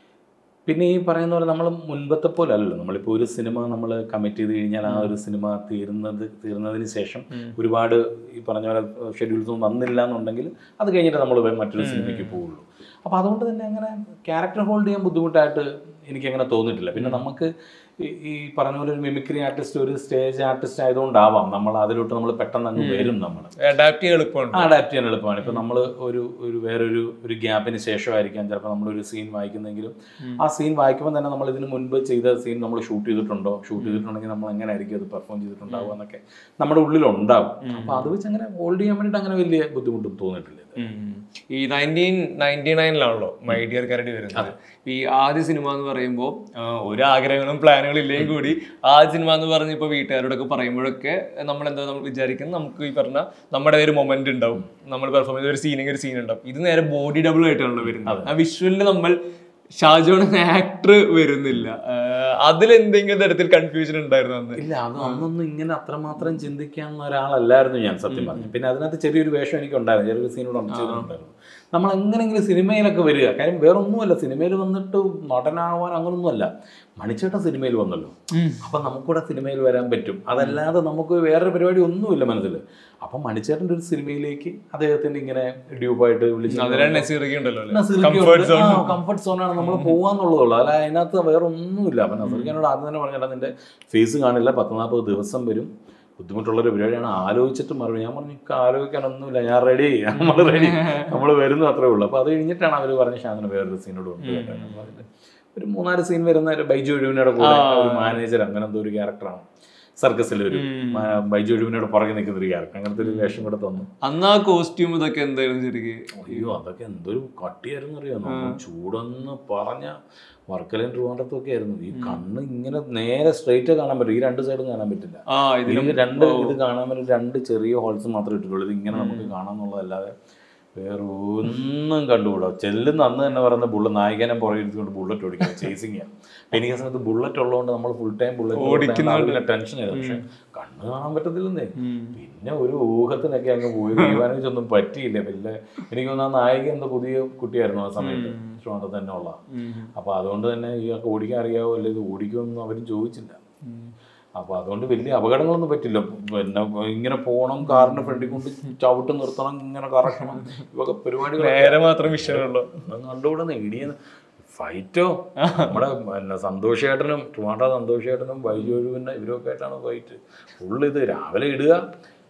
പിന്നെ ഈ പറയുന്ന പോലെ നമ്മൾ മുൻപത്തെ പോലെ അല്ലല്ലോ നമ്മളിപ്പോൾ ഒരു സിനിമ നമ്മൾ കമ്മിറ്റ് ചെയ്ത് കഴിഞ്ഞാൽ ആ ഒരു സിനിമ തീരുന്നത് തീർന്നതിന് ശേഷം ഒരുപാട് ഈ പറഞ്ഞ പോലെ ഷെഡ്യൂൾസ് ഒന്നും വന്നില്ല എന്നുണ്ടെങ്കിൽ അത് കഴിഞ്ഞിട്ട് നമ്മൾ മറ്റൊരു സിനിമയ്ക്ക് പോവുള്ളൂ അപ്പോൾ അതുകൊണ്ട് തന്നെ അങ്ങനെ ക്യാരക്ടർ ഹോൾഡ് ചെയ്യാൻ ബുദ്ധിമുട്ടായിട്ട് എനിക്കങ്ങനെ തോന്നിയിട്ടില്ല പിന്നെ നമുക്ക് ഈ- ഈ പറഞ്ഞ പോലെ ഒരു മിമിക്രി ആർട്ടിസ്റ്റ് ഒരു സ്റ്റേജ് ആർട്ടിസ്റ്റ് ആയതുകൊണ്ടാവാം നമ്മൾ അതിലോട്ട് നമ്മൾ പെട്ടെന്ന് അങ്ങ് വരും നമ്മൾ അഡാപ്റ്റ് ചെയ്യാൻ എളുപ്പമുണ്ട് അഡാപ്റ്റ് ചെയ്യാൻ എളുപ്പമാണ് ഇപ്പം നമ്മൾ ഒരു ഒരു വേറൊരു ഒരു ഗ്യാപ്പിന് ശേഷമായിരിക്കാം ചിലപ്പോൾ നമ്മളൊരു സീൻ വായിക്കുന്നെങ്കിലും ആ സീൻ വായിക്കുമ്പോൾ തന്നെ നമ്മൾ ഇതിന് മുൻപ് ചെയ്ത സീൻ നമ്മൾ ഷൂട്ട് ചെയ്തിട്ടുണ്ടോ ഷൂട്ട് ചെയ്തിട്ടുണ്ടെങ്കിൽ നമ്മൾ എങ്ങനെ ആയിരിക്കും അത് പെർഫോം ചെയ്തിട്ടുണ്ടാവുക എന്നൊക്കെ നമ്മുടെ ഉള്ളിലുണ്ടാവും അപ്പോൾ അത് വെച്ച് അങ്ങനെ ഹോൾഡ് ചെയ്യാൻ വേണ്ടിയിട്ട് അങ്ങനെ വലിയ ബുദ്ധിമുട്ടും തോന്നിയിട്ടില്ല ഇത്. ഉം. ഈ നയൻറ്റീൻ നയൻറ്റി നയനിലാണല്ലോ മൈ ഡിയർ കരടി വരുന്നത് ഈ ആദ്യ സിനിമ എന്ന് പറയുമ്പോൾ ഒരു ആഗ്രഹങ്ങളും പ്ലാനുകളും ഇല്ലെങ്കിൽ കൂടി ആദ്യ സിനിമ എന്ന് പറഞ്ഞ് ഇപ്പോൾ വീട്ടുകാരോടൊക്കെ പറയുമ്പോഴൊക്കെ നമ്മൾ എന്താ നമ്മൾ വിചാരിക്കുന്നത് നമുക്ക് ഈ പറഞ്ഞ നമ്മുടെ ഒരു മൊമെന്റ് ഉണ്ടാവും നമ്മൾ പെർഫോം ചെയ്ത ഒരു സീനെങ്കിൽ ഒരു സീൻ ഉണ്ടാവും ഇത് നേരെ ബോഡി ഡബിൾ ആയിട്ടാണല്ലോ വരുന്നത് ആ വിഷ്വലിൽ നമ്മൾ ഷാജോൺ ആക്ടർ വരുന്നില്ല ആഹ് അതിലെന്തെങ്കിലും തരത്തിൽ കൺഫ്യൂഷൻ ഉണ്ടായിരുന്നു അന്ന് ഇല്ല അത് അന്നൊന്നും ഇങ്ങനെ അത്രമാത്രം ചിന്തിക്കാവുന്ന ഒരാളല്ലായിരുന്നു ഞാൻ സത്യം പറഞ്ഞു പിന്നെ അതിനകത്ത് ചെറിയൊരു വേഷം എനിക്ക് ഉണ്ടായിരുന്നു ചെറിയൊരു സീനോട് ചെയ്തിട്ടുണ്ടായിരുന്നു നമ്മൾ എങ്ങനെയെങ്കിലും സിനിമയിലൊക്കെ വരിക കാര്യം വേറെ ഒന്നുമല്ല സിനിമയിൽ വന്നിട്ട് നടനാവാൻ അങ്ങനൊന്നുമല്ല മണിച്ചേട്ടൻ സിനിമയിൽ വന്നല്ലോ അപ്പം നമുക്കൂടെ സിനിമയിൽ വരാൻ പറ്റും അതല്ലാതെ നമുക്ക് വേറെ പരിപാടി ഒന്നുമില്ല മനസ്സിൽ അപ്പം മണിച്ചേട്ടൻ്റെ ഒരു സിനിമയിലേക്ക് അദ്ദേഹത്തിൻ്റെ ഇങ്ങനെ ഡ്യൂബായിട്ട് വിളിച്ചു അതിലാണ് നസീറൊക്കെ ഉണ്ടല്ലോ കംഫർട്ട് സോൺ കംഫർട്ട് സോണാണ് നമ്മൾ പോവാന്നുള്ളതുള്ളൂ അല്ല അതിനകത്ത് വേറെ ഒന്നുമില്ല അപ്പം നസർഖാനോട് ആദ്യം തന്നെ പറഞ്ഞാൽ നിന്റെ ഫേസ് കാണില്ല പത്ത് നാൽപ്പത് ദിവസം വരും ബുദ്ധിമുട്ടുള്ളൊരു പരിപാടിയാണ് ആലോചിച്ചിട്ട് മറുപടി ഞാൻ പറഞ്ഞു "എനിക്ക് ആലോചിക്കാനൊന്നുമില്ല ഞാൻ റെഡി നമ്മൾ റെഡി നമ്മൾ വരുന്നു അത്രേ ഉള്ളൂ അപ്പോൾ അത് കഴിഞ്ഞിട്ടാണ് അവർ പറഞ്ഞ ഷാദിന് വേറൊരു സീനോട് ഉണ്ട് കേട്ടോ. അപ്പോൾ അതില് ഒരു മൂന്നാല് സീൻ വരുന്ന ഒരു ബൈജു ഒഴുവിനയുടെ കൂടെ ഒരു മാനേജർ അങ്ങനെ എന്തോ ഒരു ക്യാരക്ടറാണ് സർക്കസിൽ ഒരു മാ- ബൈജു ഒഴുവിനോട് പുറകെ നിൽക്കുന്ന ഒരു ക്യാരക്ടർ അങ്ങനത്തെ ഒരു വേഷം കൂടെ തന്നു അന്ന് ആ കോസ്റ്റ്യൂം ഇതൊക്കെ എന്തായിരുന്നു ശരിക്കും അയ്യോ അതൊക്കെ എന്തൊരു കട്ടിയായിരുന്നു അറിയോ നമ്മൾ ചൂടെന്ന് പറഞ്ഞ വർക്കലയും ട്രിവാൻഡ്രത്തും ഒക്കെ ആയിരുന്നു ഈ കണ്ണ് ഇങ്ങനെ നേരെ സ്ട്രെയിറ്റ് കാണാൻ പറ്റും ഈ രണ്ട് സൈഡും കാണാൻ പറ്റില്ല ആ ഇതിലും ഇതിൽ രണ്ട് ഇത് കാണാൻ പറ്റും രണ്ട് ചെറിയ ഹോൾസ് മാത്രമേ ഇട്ടിട്ടുള്ളൂ ഇത് ഇങ്ങനെ നമുക്ക് കാണാന്നുള്ളതല്ലാതെ വേറെ ഒന്നും കണ്ടുകൂടാ ചെല്ലുന്ന അന്ന് തന്നെ പറയുന്ന ബുള്ളറ്റ് നായികനെ പുറകെ ഇരുത്തുകൊണ്ട് ബുള്ളറ്റ് ഓടിക്കുക ചേസിങ് എനിക്ക് ആ സമയത്ത് ബുള്ളറ്റ് ഉള്ളതുകൊണ്ട് നമ്മൾ ഫുൾ ടൈം ബുള്ളറ്റ് ടെൻഷൻ ആയിരുന്നു പക്ഷെ കണ്ണ് കാണാൻ പറ്റത്തില്ലെന്നേ പിന്നെ ഒരു ഊഹത്തിനൊക്കെ അങ്ങ് പോയി ദീപാനുവെച്ചൊന്നും പറ്റിയില്ല പിന്നെ എനിക്ക് തോന്നുന്നു ആ നായിക എന്തോ പുതിയ കുട്ടിയായിരുന്നു ആ സമയത്ത് ട്രിവാൻഡ്രത്ത് തന്നെ ഉള്ള അപ്പൊ അതുകൊണ്ട് തന്നെ ഈ ഓടിക്കാൻ അറിയാവോ അല്ലെ ഇത് ഓടിക്കുമെന്നും അവരും ചോദിച്ചില്ല അപ്പൊ അതുകൊണ്ട് വലിയ അപകടങ്ങളൊന്നും പറ്റില്ല പിന്നെ ഇങ്ങനെ പോകണം കാറിന്റെ ഫ്രണ്ടിൽ കൊണ്ട് ചവിട്ട് നിർത്തണം ഇങ്ങനെ കറക്കണം ഇവൊക്കെ പരിപാടികൾ നേരെ മാത്രം വിഷയമുള്ളൂ കണ്ടുകൂടെ ഇടിയ ഫൈറ്റോ നമ്മുടെ പിന്നെ സന്തോഷേട്ടനും ട്രിവാൻഡ്ര സന്തോഷേട്ടനും വൈജോഴുവിൻ്റെ ഇവരൊക്കെ ആയിട്ടാണ് ഫൈറ്റ് ഫുള്ള് ഇത് രാവിലെ ഇടുക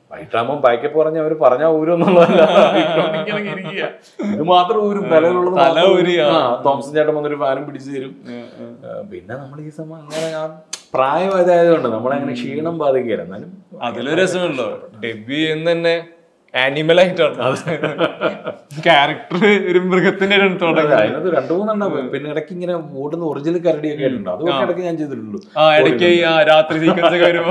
വൈകിട്ടാകുമ്പോൾ ബാക്കപ്പ് പറഞ്ഞ അവർ പറഞ്ഞാൽ ഊരെന്നുള്ളതല്ല ഇത് മാത്രം ഊരും തലയിലുള്ളത് തല മാത്രം ഊരി, ആ. ആ തോമസൻ ചേട്ടൻ വന്നൊരു ഫാനും പിടിച്ചു തരും ആ, പിന്നെ നമ്മൾ ഈ സമയം അങ്ങനെ ആ പ്രായമായതായതുകൊണ്ട് നമ്മളങ്ങനെ ക്ഷീണം ബാധിക്കുകയില്ല എന്നാലും അതിലൊരു രസമുണ്ടല്ലോ ഡെബ്യൂ ചെയ്യുന്ന തന്നെ ആനിമൽ ആയിട്ടാണ് ക്യാരക്ടർ ഒരു മൃഗത്തിന്റെ അതെ, തുടങ്ങി അതിനകത്ത് രണ്ടു മൂന്നെണ്ണം പിന്നെ ഇടയ്ക്ക് ഇങ്ങനെ ഓടുന്ന ഒറിജിനൽ കരടിയൊക്കെ ആയിട്ടുണ്ട് അതൊക്കെ ഇടയ്ക്ക് ഞാൻ ചെയ്തിട്ടുള്ളൂ ആ ഇടയ്ക്ക് ഈ ആ രാത്രി സീക്വൻസ് ഒക്കെ വരുമ്പോ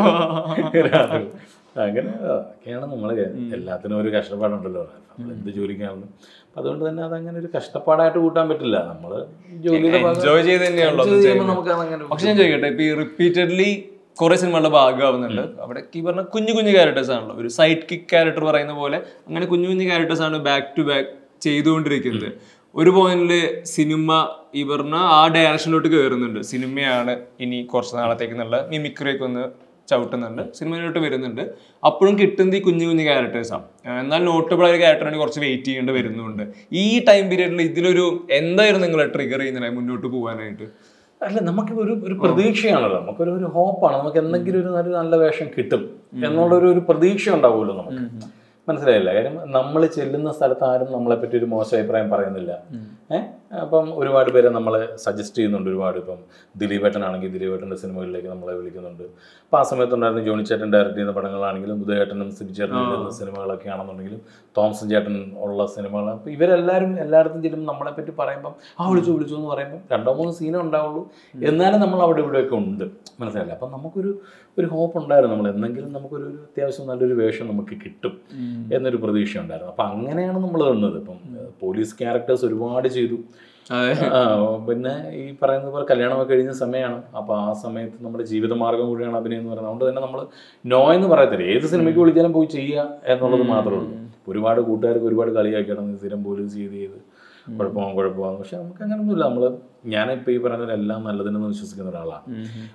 അങ്ങനെ ഒക്കെയാണ് നമ്മൾ എല്ലാത്തിനും ഒരു കഷ്ടപ്പാടുണ്ടല്ലോ നമ്മൾ എന്ത് ജോലിക്കാണെങ്കിലും അപ്പൊ അതുകൊണ്ട് തന്നെ അതങ്ങനെ ഒരു കഷ്ടപ്പാടായിട്ട് കൂട്ടാൻ പറ്റില്ല നമ്മള് ജോലിയുടെ ഭാഗം- എൻജോയ് ചെയ്ത് തന്നെയാണല്ലോ enjoy ചെയ്യുമ്പോൾ നമുക്ക് അതങ്ങനെ പക്ഷെ ഞാൻ ചോദിക്കട്ടെ ഇപ്പൊ ഈ റിപ്പീറ്റഡ്ലി കുറെ സിനിമകളുടെ ഭാഗമാവുന്നുണ്ട് അവിടെ ഈ പറഞ്ഞ കുഞ്ഞു കുഞ്ഞു ക്യാരക്ടേഴ്സ് ആണല്ലോ ഒരു സൈഡ് കിക്ക് ക്യാരക്ടർ പറയുന്ന പോലെ അങ്ങനെ കുഞ്ഞു കുഞ്ഞു ക്യാരക്ടേഴ്സ് ആണ് ബാക്ക് ടു ബാക്ക് ചെയ്തുകൊണ്ടിരിക്കുന്നത് ഒരു പോയിന്റില് സിനിമ ഈ പറഞ്ഞ ആ ഡയറക്ഷനിലോട്ട് കയറുന്നുണ്ട് സിനിമയാണ് ഇനി കുറച്ച് നാളത്തേക്ക് നല്ല മിമിക്രിയൊക്കെ ഒന്ന് ചവിട്ടുന്നുണ്ട് സിനിമയിലോട്ട് വരുന്നുണ്ട് അപ്പോഴും കിട്ടുന്നത് ഈ കുഞ്ഞു കുഞ്ഞു ക്യാരക്ടേഴ്സാണ് എന്നാൽ നോട്ടബിൾ ആയ ക്യാരക്ടറിന് കുറച്ച് വെയിറ്റ് ചെയ്യേണ്ടി വരുന്നുണ്ട് ഈ ടൈം പീരീഡിൽ ഇതിലൊരു എന്തായിരുന്നു നിങ്ങളെ ട്രിഗർ ചെയ്യുന്നത് മുന്നോട്ട് പോകാനായിട്ട് അല്ല നമുക്ക് ഒരു ഒരു പ്രതീക്ഷയാണല്ലോ നമുക്കൊരു ഒരു ഹോപ്പാണ് നമുക്ക് എന്തെങ്കിലും ഒരു നല്ല നല്ല വേഷം കിട്ടും എന്നുള്ളൊരു ഒരു പ്രതീക്ഷ ഉണ്ടാവുമല്ലോ നമുക്ക് മനസ്സിലായില്ല കാര്യം നമ്മൾ ചെല്ലുന്ന സ്ഥലത്ത് ആരും നമ്മളെ പറ്റി ഒരു മോശം അഭിപ്രായം പറയുന്നില്ല ഏഹ് അപ്പം ഒരുപാട് പേരെ നമ്മളെ സജസ്റ്റ് ചെയ്യുന്നുണ്ട് ഒരുപാട് ഇപ്പം ദിലീപേട്ടനാണെങ്കിൽ ദിലീപേട്ടൻ്റെ സിനിമകളിലേക്ക് നമ്മളെ വിളിക്കുന്നുണ്ട് അപ്പോൾ ആ സമയത്തുണ്ടായിരുന്ന ജോണി ചേട്ടൻ ഡയറക്റ്റ് ചെയ്യുന്ന പടങ്ങളാണെങ്കിലും ഉദയേട്ടനും സിബിചേട്ടനും ചെയ്യുന്ന സിനിമകളൊക്കെ ആണെന്നുണ്ടെങ്കിലും തോമസൻ ചേട്ടൻ ഉള്ള സിനിമകൾ അപ്പോൾ ഇവരെല്ലാവരും എല്ലായിടത്തും ചെല്ലുമ്പോൾ നമ്മളെ പറ്റി പറയുമ്പം ആ വിളിച്ചു വിളിച്ചു എന്ന് പറയുമ്പോൾ രണ്ടോ മൂന്ന് സീനേ ഉണ്ടാവുള്ളൂ എന്നാലും നമ്മൾ അവിടെ ഇവിടെയൊക്കെ ഉണ്ട് മനസ്സിലായില്ല അപ്പം നമുക്കൊരു ഒരു ഹോപ്പ് ഉണ്ടായിരുന്നു നമ്മൾ എന്തെങ്കിലും നമുക്കൊരു ഒരു അത്യാവശ്യം നല്ലൊരു വേഷം നമുക്ക് കിട്ടും എന്നൊരു പ്രതീക്ഷ ഉണ്ടായിരുന്നു അപ്പം അങ്ങനെയാണ് നമ്മൾ നിന്നത് ഇപ്പം പോലീസ് ക്യാരക്ടേഴ്സ് ഒരുപാട് ചെയ്തു അതെ ആ, പിന്നെ ഈ പറയുന്ന പോലെ കല്യാണമൊക്കെ കഴിഞ്ഞ സമയമാണ് അപ്പോൾ ആ സമയത്ത് നമ്മുടെ ജീവിതമാർഗം കൂടിയാണ് അഭിനയം എന്ന് പറയുന്നത് അതുകൊണ്ട് തന്നെ നമ്മൾ നോ എന്ന് പറയത്തില്ല ഏത് സിനിമയ്ക്ക് വിളിച്ചാലും പോയി ചെയ്യുക എന്നുള്ളത് മാത്രമേ ഉള്ളൂ ഒരുപാട് കൂട്ടുകാർക്ക് ഒരുപാട് കളിയാക്കിയാണ് നീ സ്ഥിരം പോലീസ് ചെയ്ത് ചെയ്ത് കുഴപ്പമാകും കുഴപ്പമാകും പക്ഷെ നമുക്ക് അങ്ങനെയൊന്നുമില്ല നമ്മൾ ഞാനിപ്പോൾ ഈ പറയുന്നതിലെല്ലാം നല്ലതിനെന്ന് വിശ്വസിക്കുന്ന ഒരാളാണ്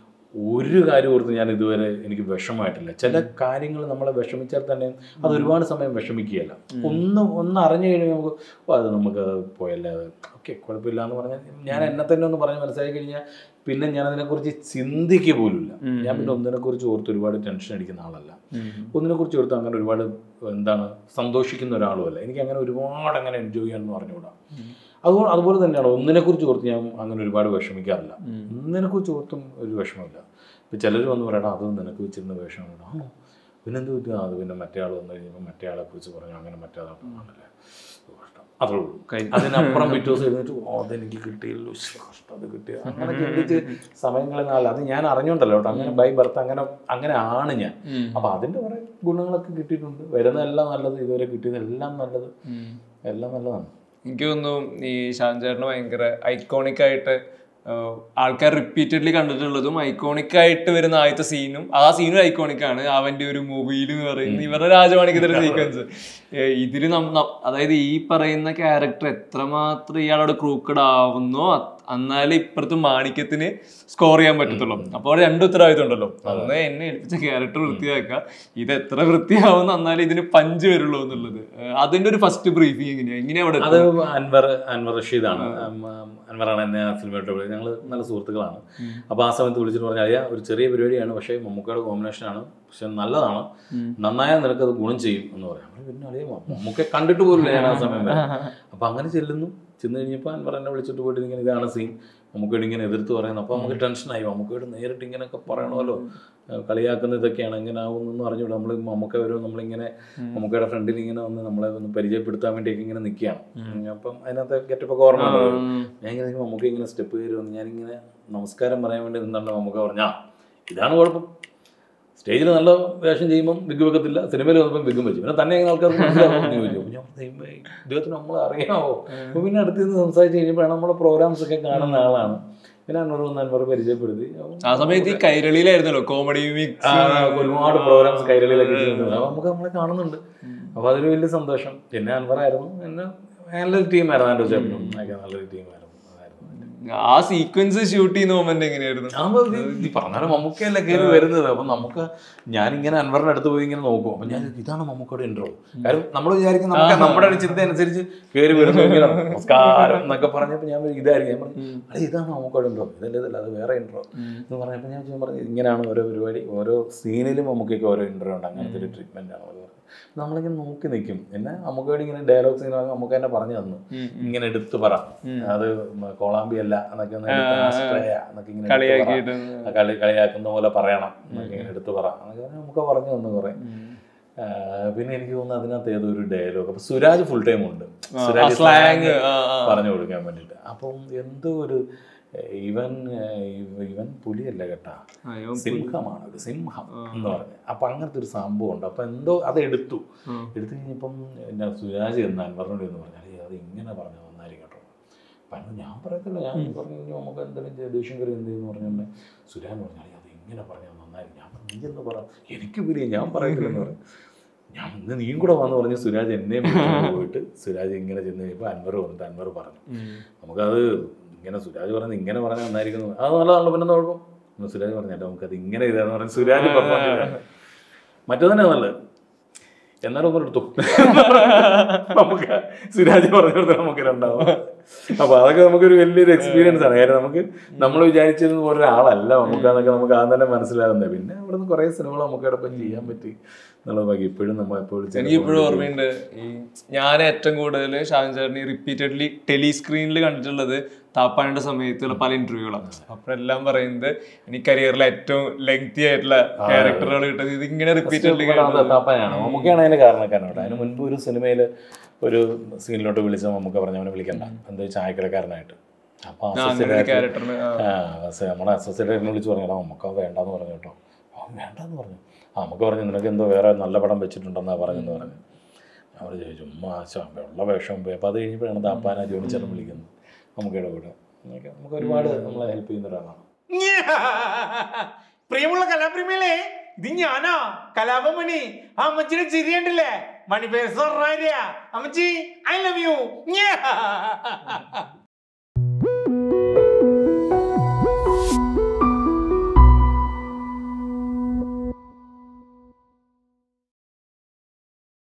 ഒരു കാര്യം ഓർത്ത് ഞാൻ ഇതുവരെ എനിക്ക് വിഷമമായിട്ടില്ല ചില കാര്യങ്ങൾ നമ്മളെ വിഷമിച്ചാൽ തന്നെ അത് ഒരുപാട് സമയം വിഷമിക്കുകയല്ല ഒന്ന് ഒന്ന് അറിഞ്ഞു കഴിഞ്ഞാൽ നമുക്ക് ഓ അത് നമുക്ക് പോയല്ലേ അത് ഓക്കെ കുഴപ്പമില്ല എന്ന് പറഞ്ഞാൽ ഞാൻ എന്നെ തന്നെ ഒന്ന് പറഞ്ഞ് മനസ്സിലാക്കി കഴിഞ്ഞാൽ പിന്നെ ഞാൻ അതിനെക്കുറിച്ച് ചിന്തിക്കുക പോലുമില്ല ഞാൻ പിന്നെ ഒന്നിനെക്കുറിച്ച് ഓർത്ത് ഒരുപാട് ടെൻഷൻ അടിക്കുന്ന ആളല്ല ഒന്നിനെക്കുറിച്ച് ഓർത്ത് അങ്ങനെ ഒരുപാട് എന്താണ് സന്തോഷിക്കുന്ന ഒരാളുമല്ല എനിക്ക് അങ്ങനെ ഒരുപാട് അങ്ങനെ എൻജോയ് ചെയ്യാമെന്ന് പറഞ്ഞുകൂടാ അതുപോലെ അതുപോലെ തന്നെയാണ് ഒന്നിനെക്കുറിച്ച് ഓർത്ത് ഞാൻ അങ്ങനെ ഒരുപാട് വിഷമിക്കാറില്ല ഒന്നിനെക്കുറിച്ച് ഓർത്തും ഒരു വിഷമമില്ല ഇപ്പം ചിലർ വന്ന് പറയണം അത് നിനക്ക് വെച്ചിരുന്ന വിഷമമാണ് ആണോ പിന്നെന്ത് പറ്റുക അത് പിന്നെ മറ്റേ ആൾ വന്നു കഴിഞ്ഞപ്പോൾ മറ്റേ ആളെ കുറിച്ച് പറഞ്ഞു അങ്ങനെ മറ്റേ ആളാണല്ലേ ഓ, കഷ്ടം അത്രേ ഉള്ളൂ അതിനപ്പുറം പിറ്റേ ദിവസം എഴുന്നേറ്റ് ഓ അതെനിക്ക് കിട്ടിയല്ലോ ശ്ശെ, കഷ്ടം അത് കിട്ടിയ അങ്ങനെ ചിന്തിച്ച് സമയങ്ങളിൽ അത് ഞാൻ അറിഞ്ഞോണ്ടല്ലോ കേട്ടോ അങ്ങനെ ബൈ ബർത്ത് അങ്ങനെ അങ്ങനെ ആണ് ഞാൻ അപ്പൊ അതിന്റെ കുറെ ഗുണങ്ങളൊക്കെ കിട്ടിയിട്ടുണ്ട് വരുന്നതെല്ലാം നല്ലത് ഇതുവരെ കിട്ടിയതെല്ലാം നല്ലത് എല്ലാം നല്ലതാണ് എനിക്ക് തോന്നുന്നു ഈ ഷാൻ ചേട്ടന് ഭയങ്കര ഐക്കോണിക് ആയിട്ട് ആഹ് ആൾക്കാർ റിപ്പീറ്റഡ്ലി കണ്ടിട്ടുള്ളതും ഐക്കോണിക് ആയിട്ട് വരുന്ന ആദ്യത്തെ സീനും ആ സീനും ഐക്കോണിക് ആണ് അവന്റെ ഒരു മൂവിയിൽ എന്ന് പറയുന്നത് ഇവരുടെ രാജമാണിക്കത്തിന്റെ സീക്വൻസ് ഇതില് നം- നം- അതായത് ഈ പറയുന്ന ക്യാരക്ടർ എത്രമാത്രം ഇയാളോട് ക്രൂക്കഡ് ആവുന്നോ അത്- എന്നാലേ ഇപ്പുറത്ത് മാണിക്യത്തിന് സ്കോർ ചെയ്യാൻ പറ്റത്തുള്ളൂ അപ്പോൾ അവിടെ രണ്ട് ഉത്തരവാദിത്വം ഉണ്ടല്ലോ ഒന്ന് എന്നെ ഏൽപ്പിച്ച ക്യാരക്ടർ വൃത്തിയാക്കുക ഇത് എത്ര വൃത്തിയാവുന്ന എന്നാലേ ഇതിന് പഞ്ച് വരുള്ളൂ എന്നുള്ളത് ആഹ് അതിന്റെ ഒരു ഫസ്റ്റ് ബ്രീഫിങ് എങ്ങനെയാ എങ്ങനെയാ അവിടെ അത് അൻവർ അൻവർ റഷീദാണ് ഉം, ഉം, അൻവറാണ് എന്നെ ആ സിനിമയായിട്ട് വിളിച്ചത് ഞങ്ങൾ നല്ല സുഹൃത്തുക്കളാണ് അപ്പോൾ ആ സമയത്ത് വിളിച്ചിട്ട് പറഞ്ഞാൽ അയ്യാ ഒരു ചെറിയ പരിപാടിയാണ് പക്ഷേ മമ്മൂക്കയുടെ കോമ്പിനേഷനാണ് പക്ഷെ നല്ലതാണ് നന്നായാൽ നിനക്കത് ഗുണം ചെയ്യും എന്ന് പറയാം അപ്പോൾ പിന്നെ അറിയാം മമ്മൂക്കെ കണ്ടിട്ട് പോലില്ല ഞാൻ ആ സമയം വരെ അപ്പോൾ അങ്ങനെ ചെല്ലുന്നു ചെന്ന് കഴിഞ്ഞപ്പോൾ അൻവർ എന്നെ വിളിച്ചിട്ട് പോയിട്ട് ഇങ്ങനെ ഇതാണ് സീൻ നമുക്കോട് ഇങ്ങനെ എതിർത്ത് പറയുന്നു അപ്പോൾ നമുക്ക് ടെൻഷനായി നമുക്കോട് നേരിട്ട് ഇങ്ങനെയൊക്കെ പറയണമല്ലോ ഏഹ് കളിയാക്കുന്ന ഇതൊക്കെയാണ് എങ്ങനെ ആവുമെന്ന് അറിഞ്ഞൂടാ നമ്മൾ മമ്മൂക്ക വരും നമ്മളിങ്ങനെ മമ്മൂക്കയുടെ ഫ്രണ്ടിൽ ഇങ്ങനെ വന്ന് നമ്മളെ ഒന്ന് പരിചയപ്പെടുത്താൻ വേണ്ടിയൊക്കെ ഇങ്ങനെ നിൽക്കുകയാണ് അപ്പം അതിനകത്ത് ഗെറ്റപ്പൊക്കെ ഓർമ്മ ഉണ്ടല്ലോ. ഞാൻ ഇങ്ങനെ നിൽക്കുമ്പോൾ മമ്മൂക്ക ഇങ്ങനെ സ്റ്റെപ്പ് കയറി വന്ന് ഞാനിങ്ങനെ നമസ്കാരം പറയാൻ വേണ്ടി നിന്നാണ് മമ്മൂക്ക പറഞ്ഞാ ഇതാണ് കുഴപ്പം സ്റ്റേജിൽ നല്ല വേഷം ചെയ്യുമ്പം ബിഗ് വെക്കത്തില്ല സിനിമയിൽ വന്നപ്പം ബിഗും വെച്ചു പിന്നെ തന്നെ എങ്ങനെ ആൾക്കാർക്ക് മനസ്സിലാവുമെന്ന് ചോദിച്ചു അപ്പോൾ ഞാൻ പറഞ്ഞു, "ദൈവമേ, ഇദ്ദേഹത്തിന് നമ്മൾ അറിയാമോ അപ്പോൾ പിന്നെ അടുത്ത് നിന്ന് സംസാരിച്ച് കഴിഞ്ഞപ്പോഴാണ് നമ്മുടെ പ്രോഗ്രാംസ് ഒക്കെ കാണുന്ന ആളാണ് പിന്നെ അന്നൂർ വന്ന് അൻവർ പരിചയപ്പെടുത്തി അപ്പം ആ സമയത്ത് ഈ കൈരളിയിലായിരുന്നല്ലോ കോമഡി ആ, ഒരുപാട് പ്രോഗ്രാംസ് കൈരളിയിലൊക്കെ ചെയ്യുന്നുണ്ട് അപ്പോൾ നമുക്ക് നമ്മളെ കാണുന്നുണ്ട് അപ്പോൾ അതൊരു വലിയ സന്തോഷം പിന്നെ അൻവറായിരുന്നു പിന്നെ നല്ലൊരു ടീമായിരുന്നു എൻ്റെ ചേട്ടനും ഒക്കെ നല്ലൊരു ടീമായിരുന്നു അതായിരുന്നു ആ സീക്വൻസ് ഷൂട്ട് ചെയ്യുന്ന മൊമെന്റ് എങ്ങനെയായിരുന്നു ആകുമ്പോ ഇത് ഈ പറഞ്ഞാലും മമ്മൂക്കയല്ലേ കയറി വരുന്നത് അപ്പൊ നമുക്ക് ഞാനിങ്ങനെ അൻവറിന്റെ അടുത്ത് പോയി ഇങ്ങനെ നോക്കും അപ്പൊ ഞാൻ ഇതാണ് മമ്മൂക്കയുടെ ഇൻട്രോ കാര്യം നമ്മൾ വിചാരിക്കും നമുക്ക് നമ്മുടെ ഒരു ചിന്ത അനുസരിച്ച് കയറി വരുന്നു ഇങ്ങനെ നമസ്കാരം എന്നൊക്കെ പറഞ്ഞപ്പോ ഞാൻ വിചാരിക്കും ഇതായിരിക്കും ഞാൻ പറഞ്ഞു അല്ലെ ഇതാണ് മമ്മൂക്കയുടെ ഇൻട്രോ ഇതല്ലേ ഇതല്ല അത് വേറെ ഇൻട്രോ എന്ന് പറഞ്ഞപ്പോ ഞാൻ ഞാൻ പറഞ്ഞു ഇങ്ങനെയാണ് ഓരോ പരിപാടി ഓരോ സീനിലും മമ്മൂക്കയ്ക്ക് ഓരോ ഇൻട്രോ ഉണ്ട് അങ്ങനത്തെ ഒരു ട്രീറ്റ്മെന്റ് ആണ് അത് പറഞ്ഞത്. നമ്മളിങ്ങനെ നോക്കി നിൽക്കും പിന്നെ നമുക്കോട് ഇങ്ങനെ ഡയലോഗ്സ് ഇങ്ങനെ നമുക്ക് തന്നെ പറഞ്ഞു തന്നു ഇങ്ങനെ എടുത്തു പറ അത് കോളാമ്പി അല്ല എന്നൊക്കെ ഒന്ന് എടുത്ത് ആസ്ട്രേയ എന്നൊക്കെ ഇങ്ങനെ എടുത്ത് പറ. കളിയാക്കിയിട്ട് ആ കളി കളിയാക്കുന്ന പോലെ പറയണം എന്നൊക്കെ ഇങ്ങനെ എടുത്ത് പറ എന്നൊക്കെ പറഞ്ഞ് നമുക്ക് പറഞ്ഞു തന്നു കുറെ ആ, പിന്നെ എനിക്ക് തോന്നുന്നു അതിനകത്ത് ഏതോ ഒരു ഡയലോഗ് അപ്പൊ സുരാജ് ഫുൾ ടൈം ഉണ്ട് സുരാജ് slang, slang ആ, ആ. പറഞ്ഞു കൊടുക്കാൻ വേണ്ടിട്ട് അപ്പം എന്തോ ഒരു ഇവൻ ഇവ- ഇവൻ പുലിയല്ല കേട്ടാ അയ്യോ സിംഹമാണ് ഒരു സിംഹം എന്ന് പറഞ്ഞു അപ്പൊ അങ്ങനത്തെ ഒരു സംഭവം ഉണ്ട് അപ്പൊ എന്തോ അത് എടുത്തു എടുത്തു കഴിഞ്ഞപ്പം എന്നാ സുരാജ് എന്ന് അൻവറിനോട് എന്ന് പറഞ്ഞാൽ "ഏയ് അത് ഇങ്ങനെ പറഞ്ഞു നന്നായിരിക്കും കേട്ടോ അപ്പം അന്ന് ഞാൻ പറയത്തില്ല ഞാൻ പറഞ്ഞു "ഇനി നമുക്ക് എന്തെങ്കിലും ചെയ്ത് ദേഷ്യം കയറി എന്ത് ചെയ്യുന്നു പറഞ്ഞുകൊണ്ട് സുരാജ് പറഞ്ഞാൽ "ഏയ് അത് ഇങ്ങനെ പറഞ്ഞാൽ നന്നായിരിക്കും ഞാൻ പറഞ്ഞു, നീ എന്ന് പറ എനിക്ക് പിരിയ ഞാൻ പറയത്തില്ലെന്ന് പറഞ്ഞു ഞാൻ ഇന്ന് നീയും കൂടെ വന്ന് പറഞ്ഞ് സുരാജ് എന്നെ വിളിച്ചുകൊണ്ട് പോയിട്ട് സുരാജ് ഇങ്ങനെ ചെന്ന് കഴിയുമ്പോൾ അൻവർ വന്നിട്ട് അൻവർ പറഞ്ഞു നമുക്കത് ഇങ്ങനെ സുരാജ് പറഞ്ഞത് ഇങ്ങനെ പറഞ്ഞാൽ നന്നായിരിക്കും എന്ന് പറഞ്ഞു. അത് നല്ലതാണല്ലോ പിന്നെ എന്താ കുഴപ്പം എന്ന് സുരാജ് പറഞ്ഞല്ലോ നമുക്കത് ഇങ്ങനെ ഇതാന്ന് പറഞ്ഞ് സുരാജ് പെർഫോം ചെയ്ത മറ്റേതന്നെ നല്ലത് എന്നാലും ഒന്നും എടുത്തു നമുക്ക് സുരാജ് പറഞ്ഞു കൊടുത്ത് നമുക്ക് രണ്ടാവും അപ്പൊ അതൊക്കെ നമുക്കൊരു വലിയൊരു എക്സ്പീരിയൻസ് ആണ് കാര്യം നമുക്ക് നമ്മൾ വിചാരിച്ചിരുന്ന പോലെ ഒരാളല്ല നമുക്ക് അതൊക്കെ നമുക്ക് ആദ്യം തന്നെ മനസ്സിലാകുന്നത് പിന്നെ അവിടെ നിന്ന് കുറെ സിനിമകൾ നമുക്ക് ഇടപ്പം ചെയ്യാൻ പറ്റി എന്നുള്ളത് ബാക്കി ഇപ്പോഴും നമ്മൾ എപ്പോഴും എനിക്ക് ഇപ്പോഴും ഓർമ്മയുണ്ട് ഈ ഞാൻ ഏറ്റവും കൂടുതൽ ഷാൻ ചേട്ടനെ റിപ്പീറ്റഡ്ലി ടെലിസ്ക്രീനിൽ കണ്ടിട്ടുള്ളത് താപ്പാനിന്റെ സമയത്തുള്ള പല ഇന്റർവ്യൂകളാണ് അപ്പോഴെല്ലാം പറയുന്നത് എനിക്ക് കരിയറിലെ ഏറ്റവും ലെങ്തി ആയിട്ടുള്ള ക്യാരക്ടറുകൾ കിട്ടുന്നത് ഇത് ഇങ്ങനെ റിപ്പീറ്റഡ്ലി താപ്പാനാണ് മമ്മൂക്കയാണ് അതിന് കാരണക്കാരനോട്ട് അതിന് മുൻപ് ഒരു സിനിമയിൽ ഒരു സീനിലോട്ട് വിളിച്ച മമ്മൂക്ക പറഞ്ഞു അവനെ വിളിക്കണ്ട എന്താ ചായക്കടക്കാരനായിട്ട് അപ്പൊ associate ക്യാരക്ടറിന് ആ, അസ- നമ്മുടെ അസോസിയേറ്റ് വിളിച്ച് പറഞ്ഞു എടാ നമുക്ക് അത് വേണ്ടാന്ന് പറഞ്ഞു കേട്ടോ അവൻ വേണ്ടാന്ന് പറഞ്ഞു ആ നമുക്ക് പറഞ്ഞു നിനക്ക് എന്തോ വേറെ നല്ല പടം വെച്ചിട്ടുണ്ടെന്നാ പറഞ്ഞെന്ന് പറഞ്ഞു അവർ ചോദിച്ചു ഉമ്മ ആശ ഉള്ള വേഷം പോയി അപ്പോൾ അത് കഴിഞ്ഞപ്പോഴാണ് താപ്പാന ജോണിച്ചേട്ടൻ വിളിക്കുന്നത് നമുക്കിടെ കൂടെ അങ്ങനെയൊക്കെ നമുക്ക് ഒരുപാട് നമ്മളെ ഹെൽപ്പ് ചെയ്യുന്ന ഒരാളാണ് പ്രിയമുള്ള കലാപ്രേമികളെ ഇത് ഞാനാ കലാപമണി ആ അമ്മച്ചിയുടെ ചിരി കണ്ടില്ലേ മണി പേഴ്സ് അമ്മച്ചി ഐ ലവ് യു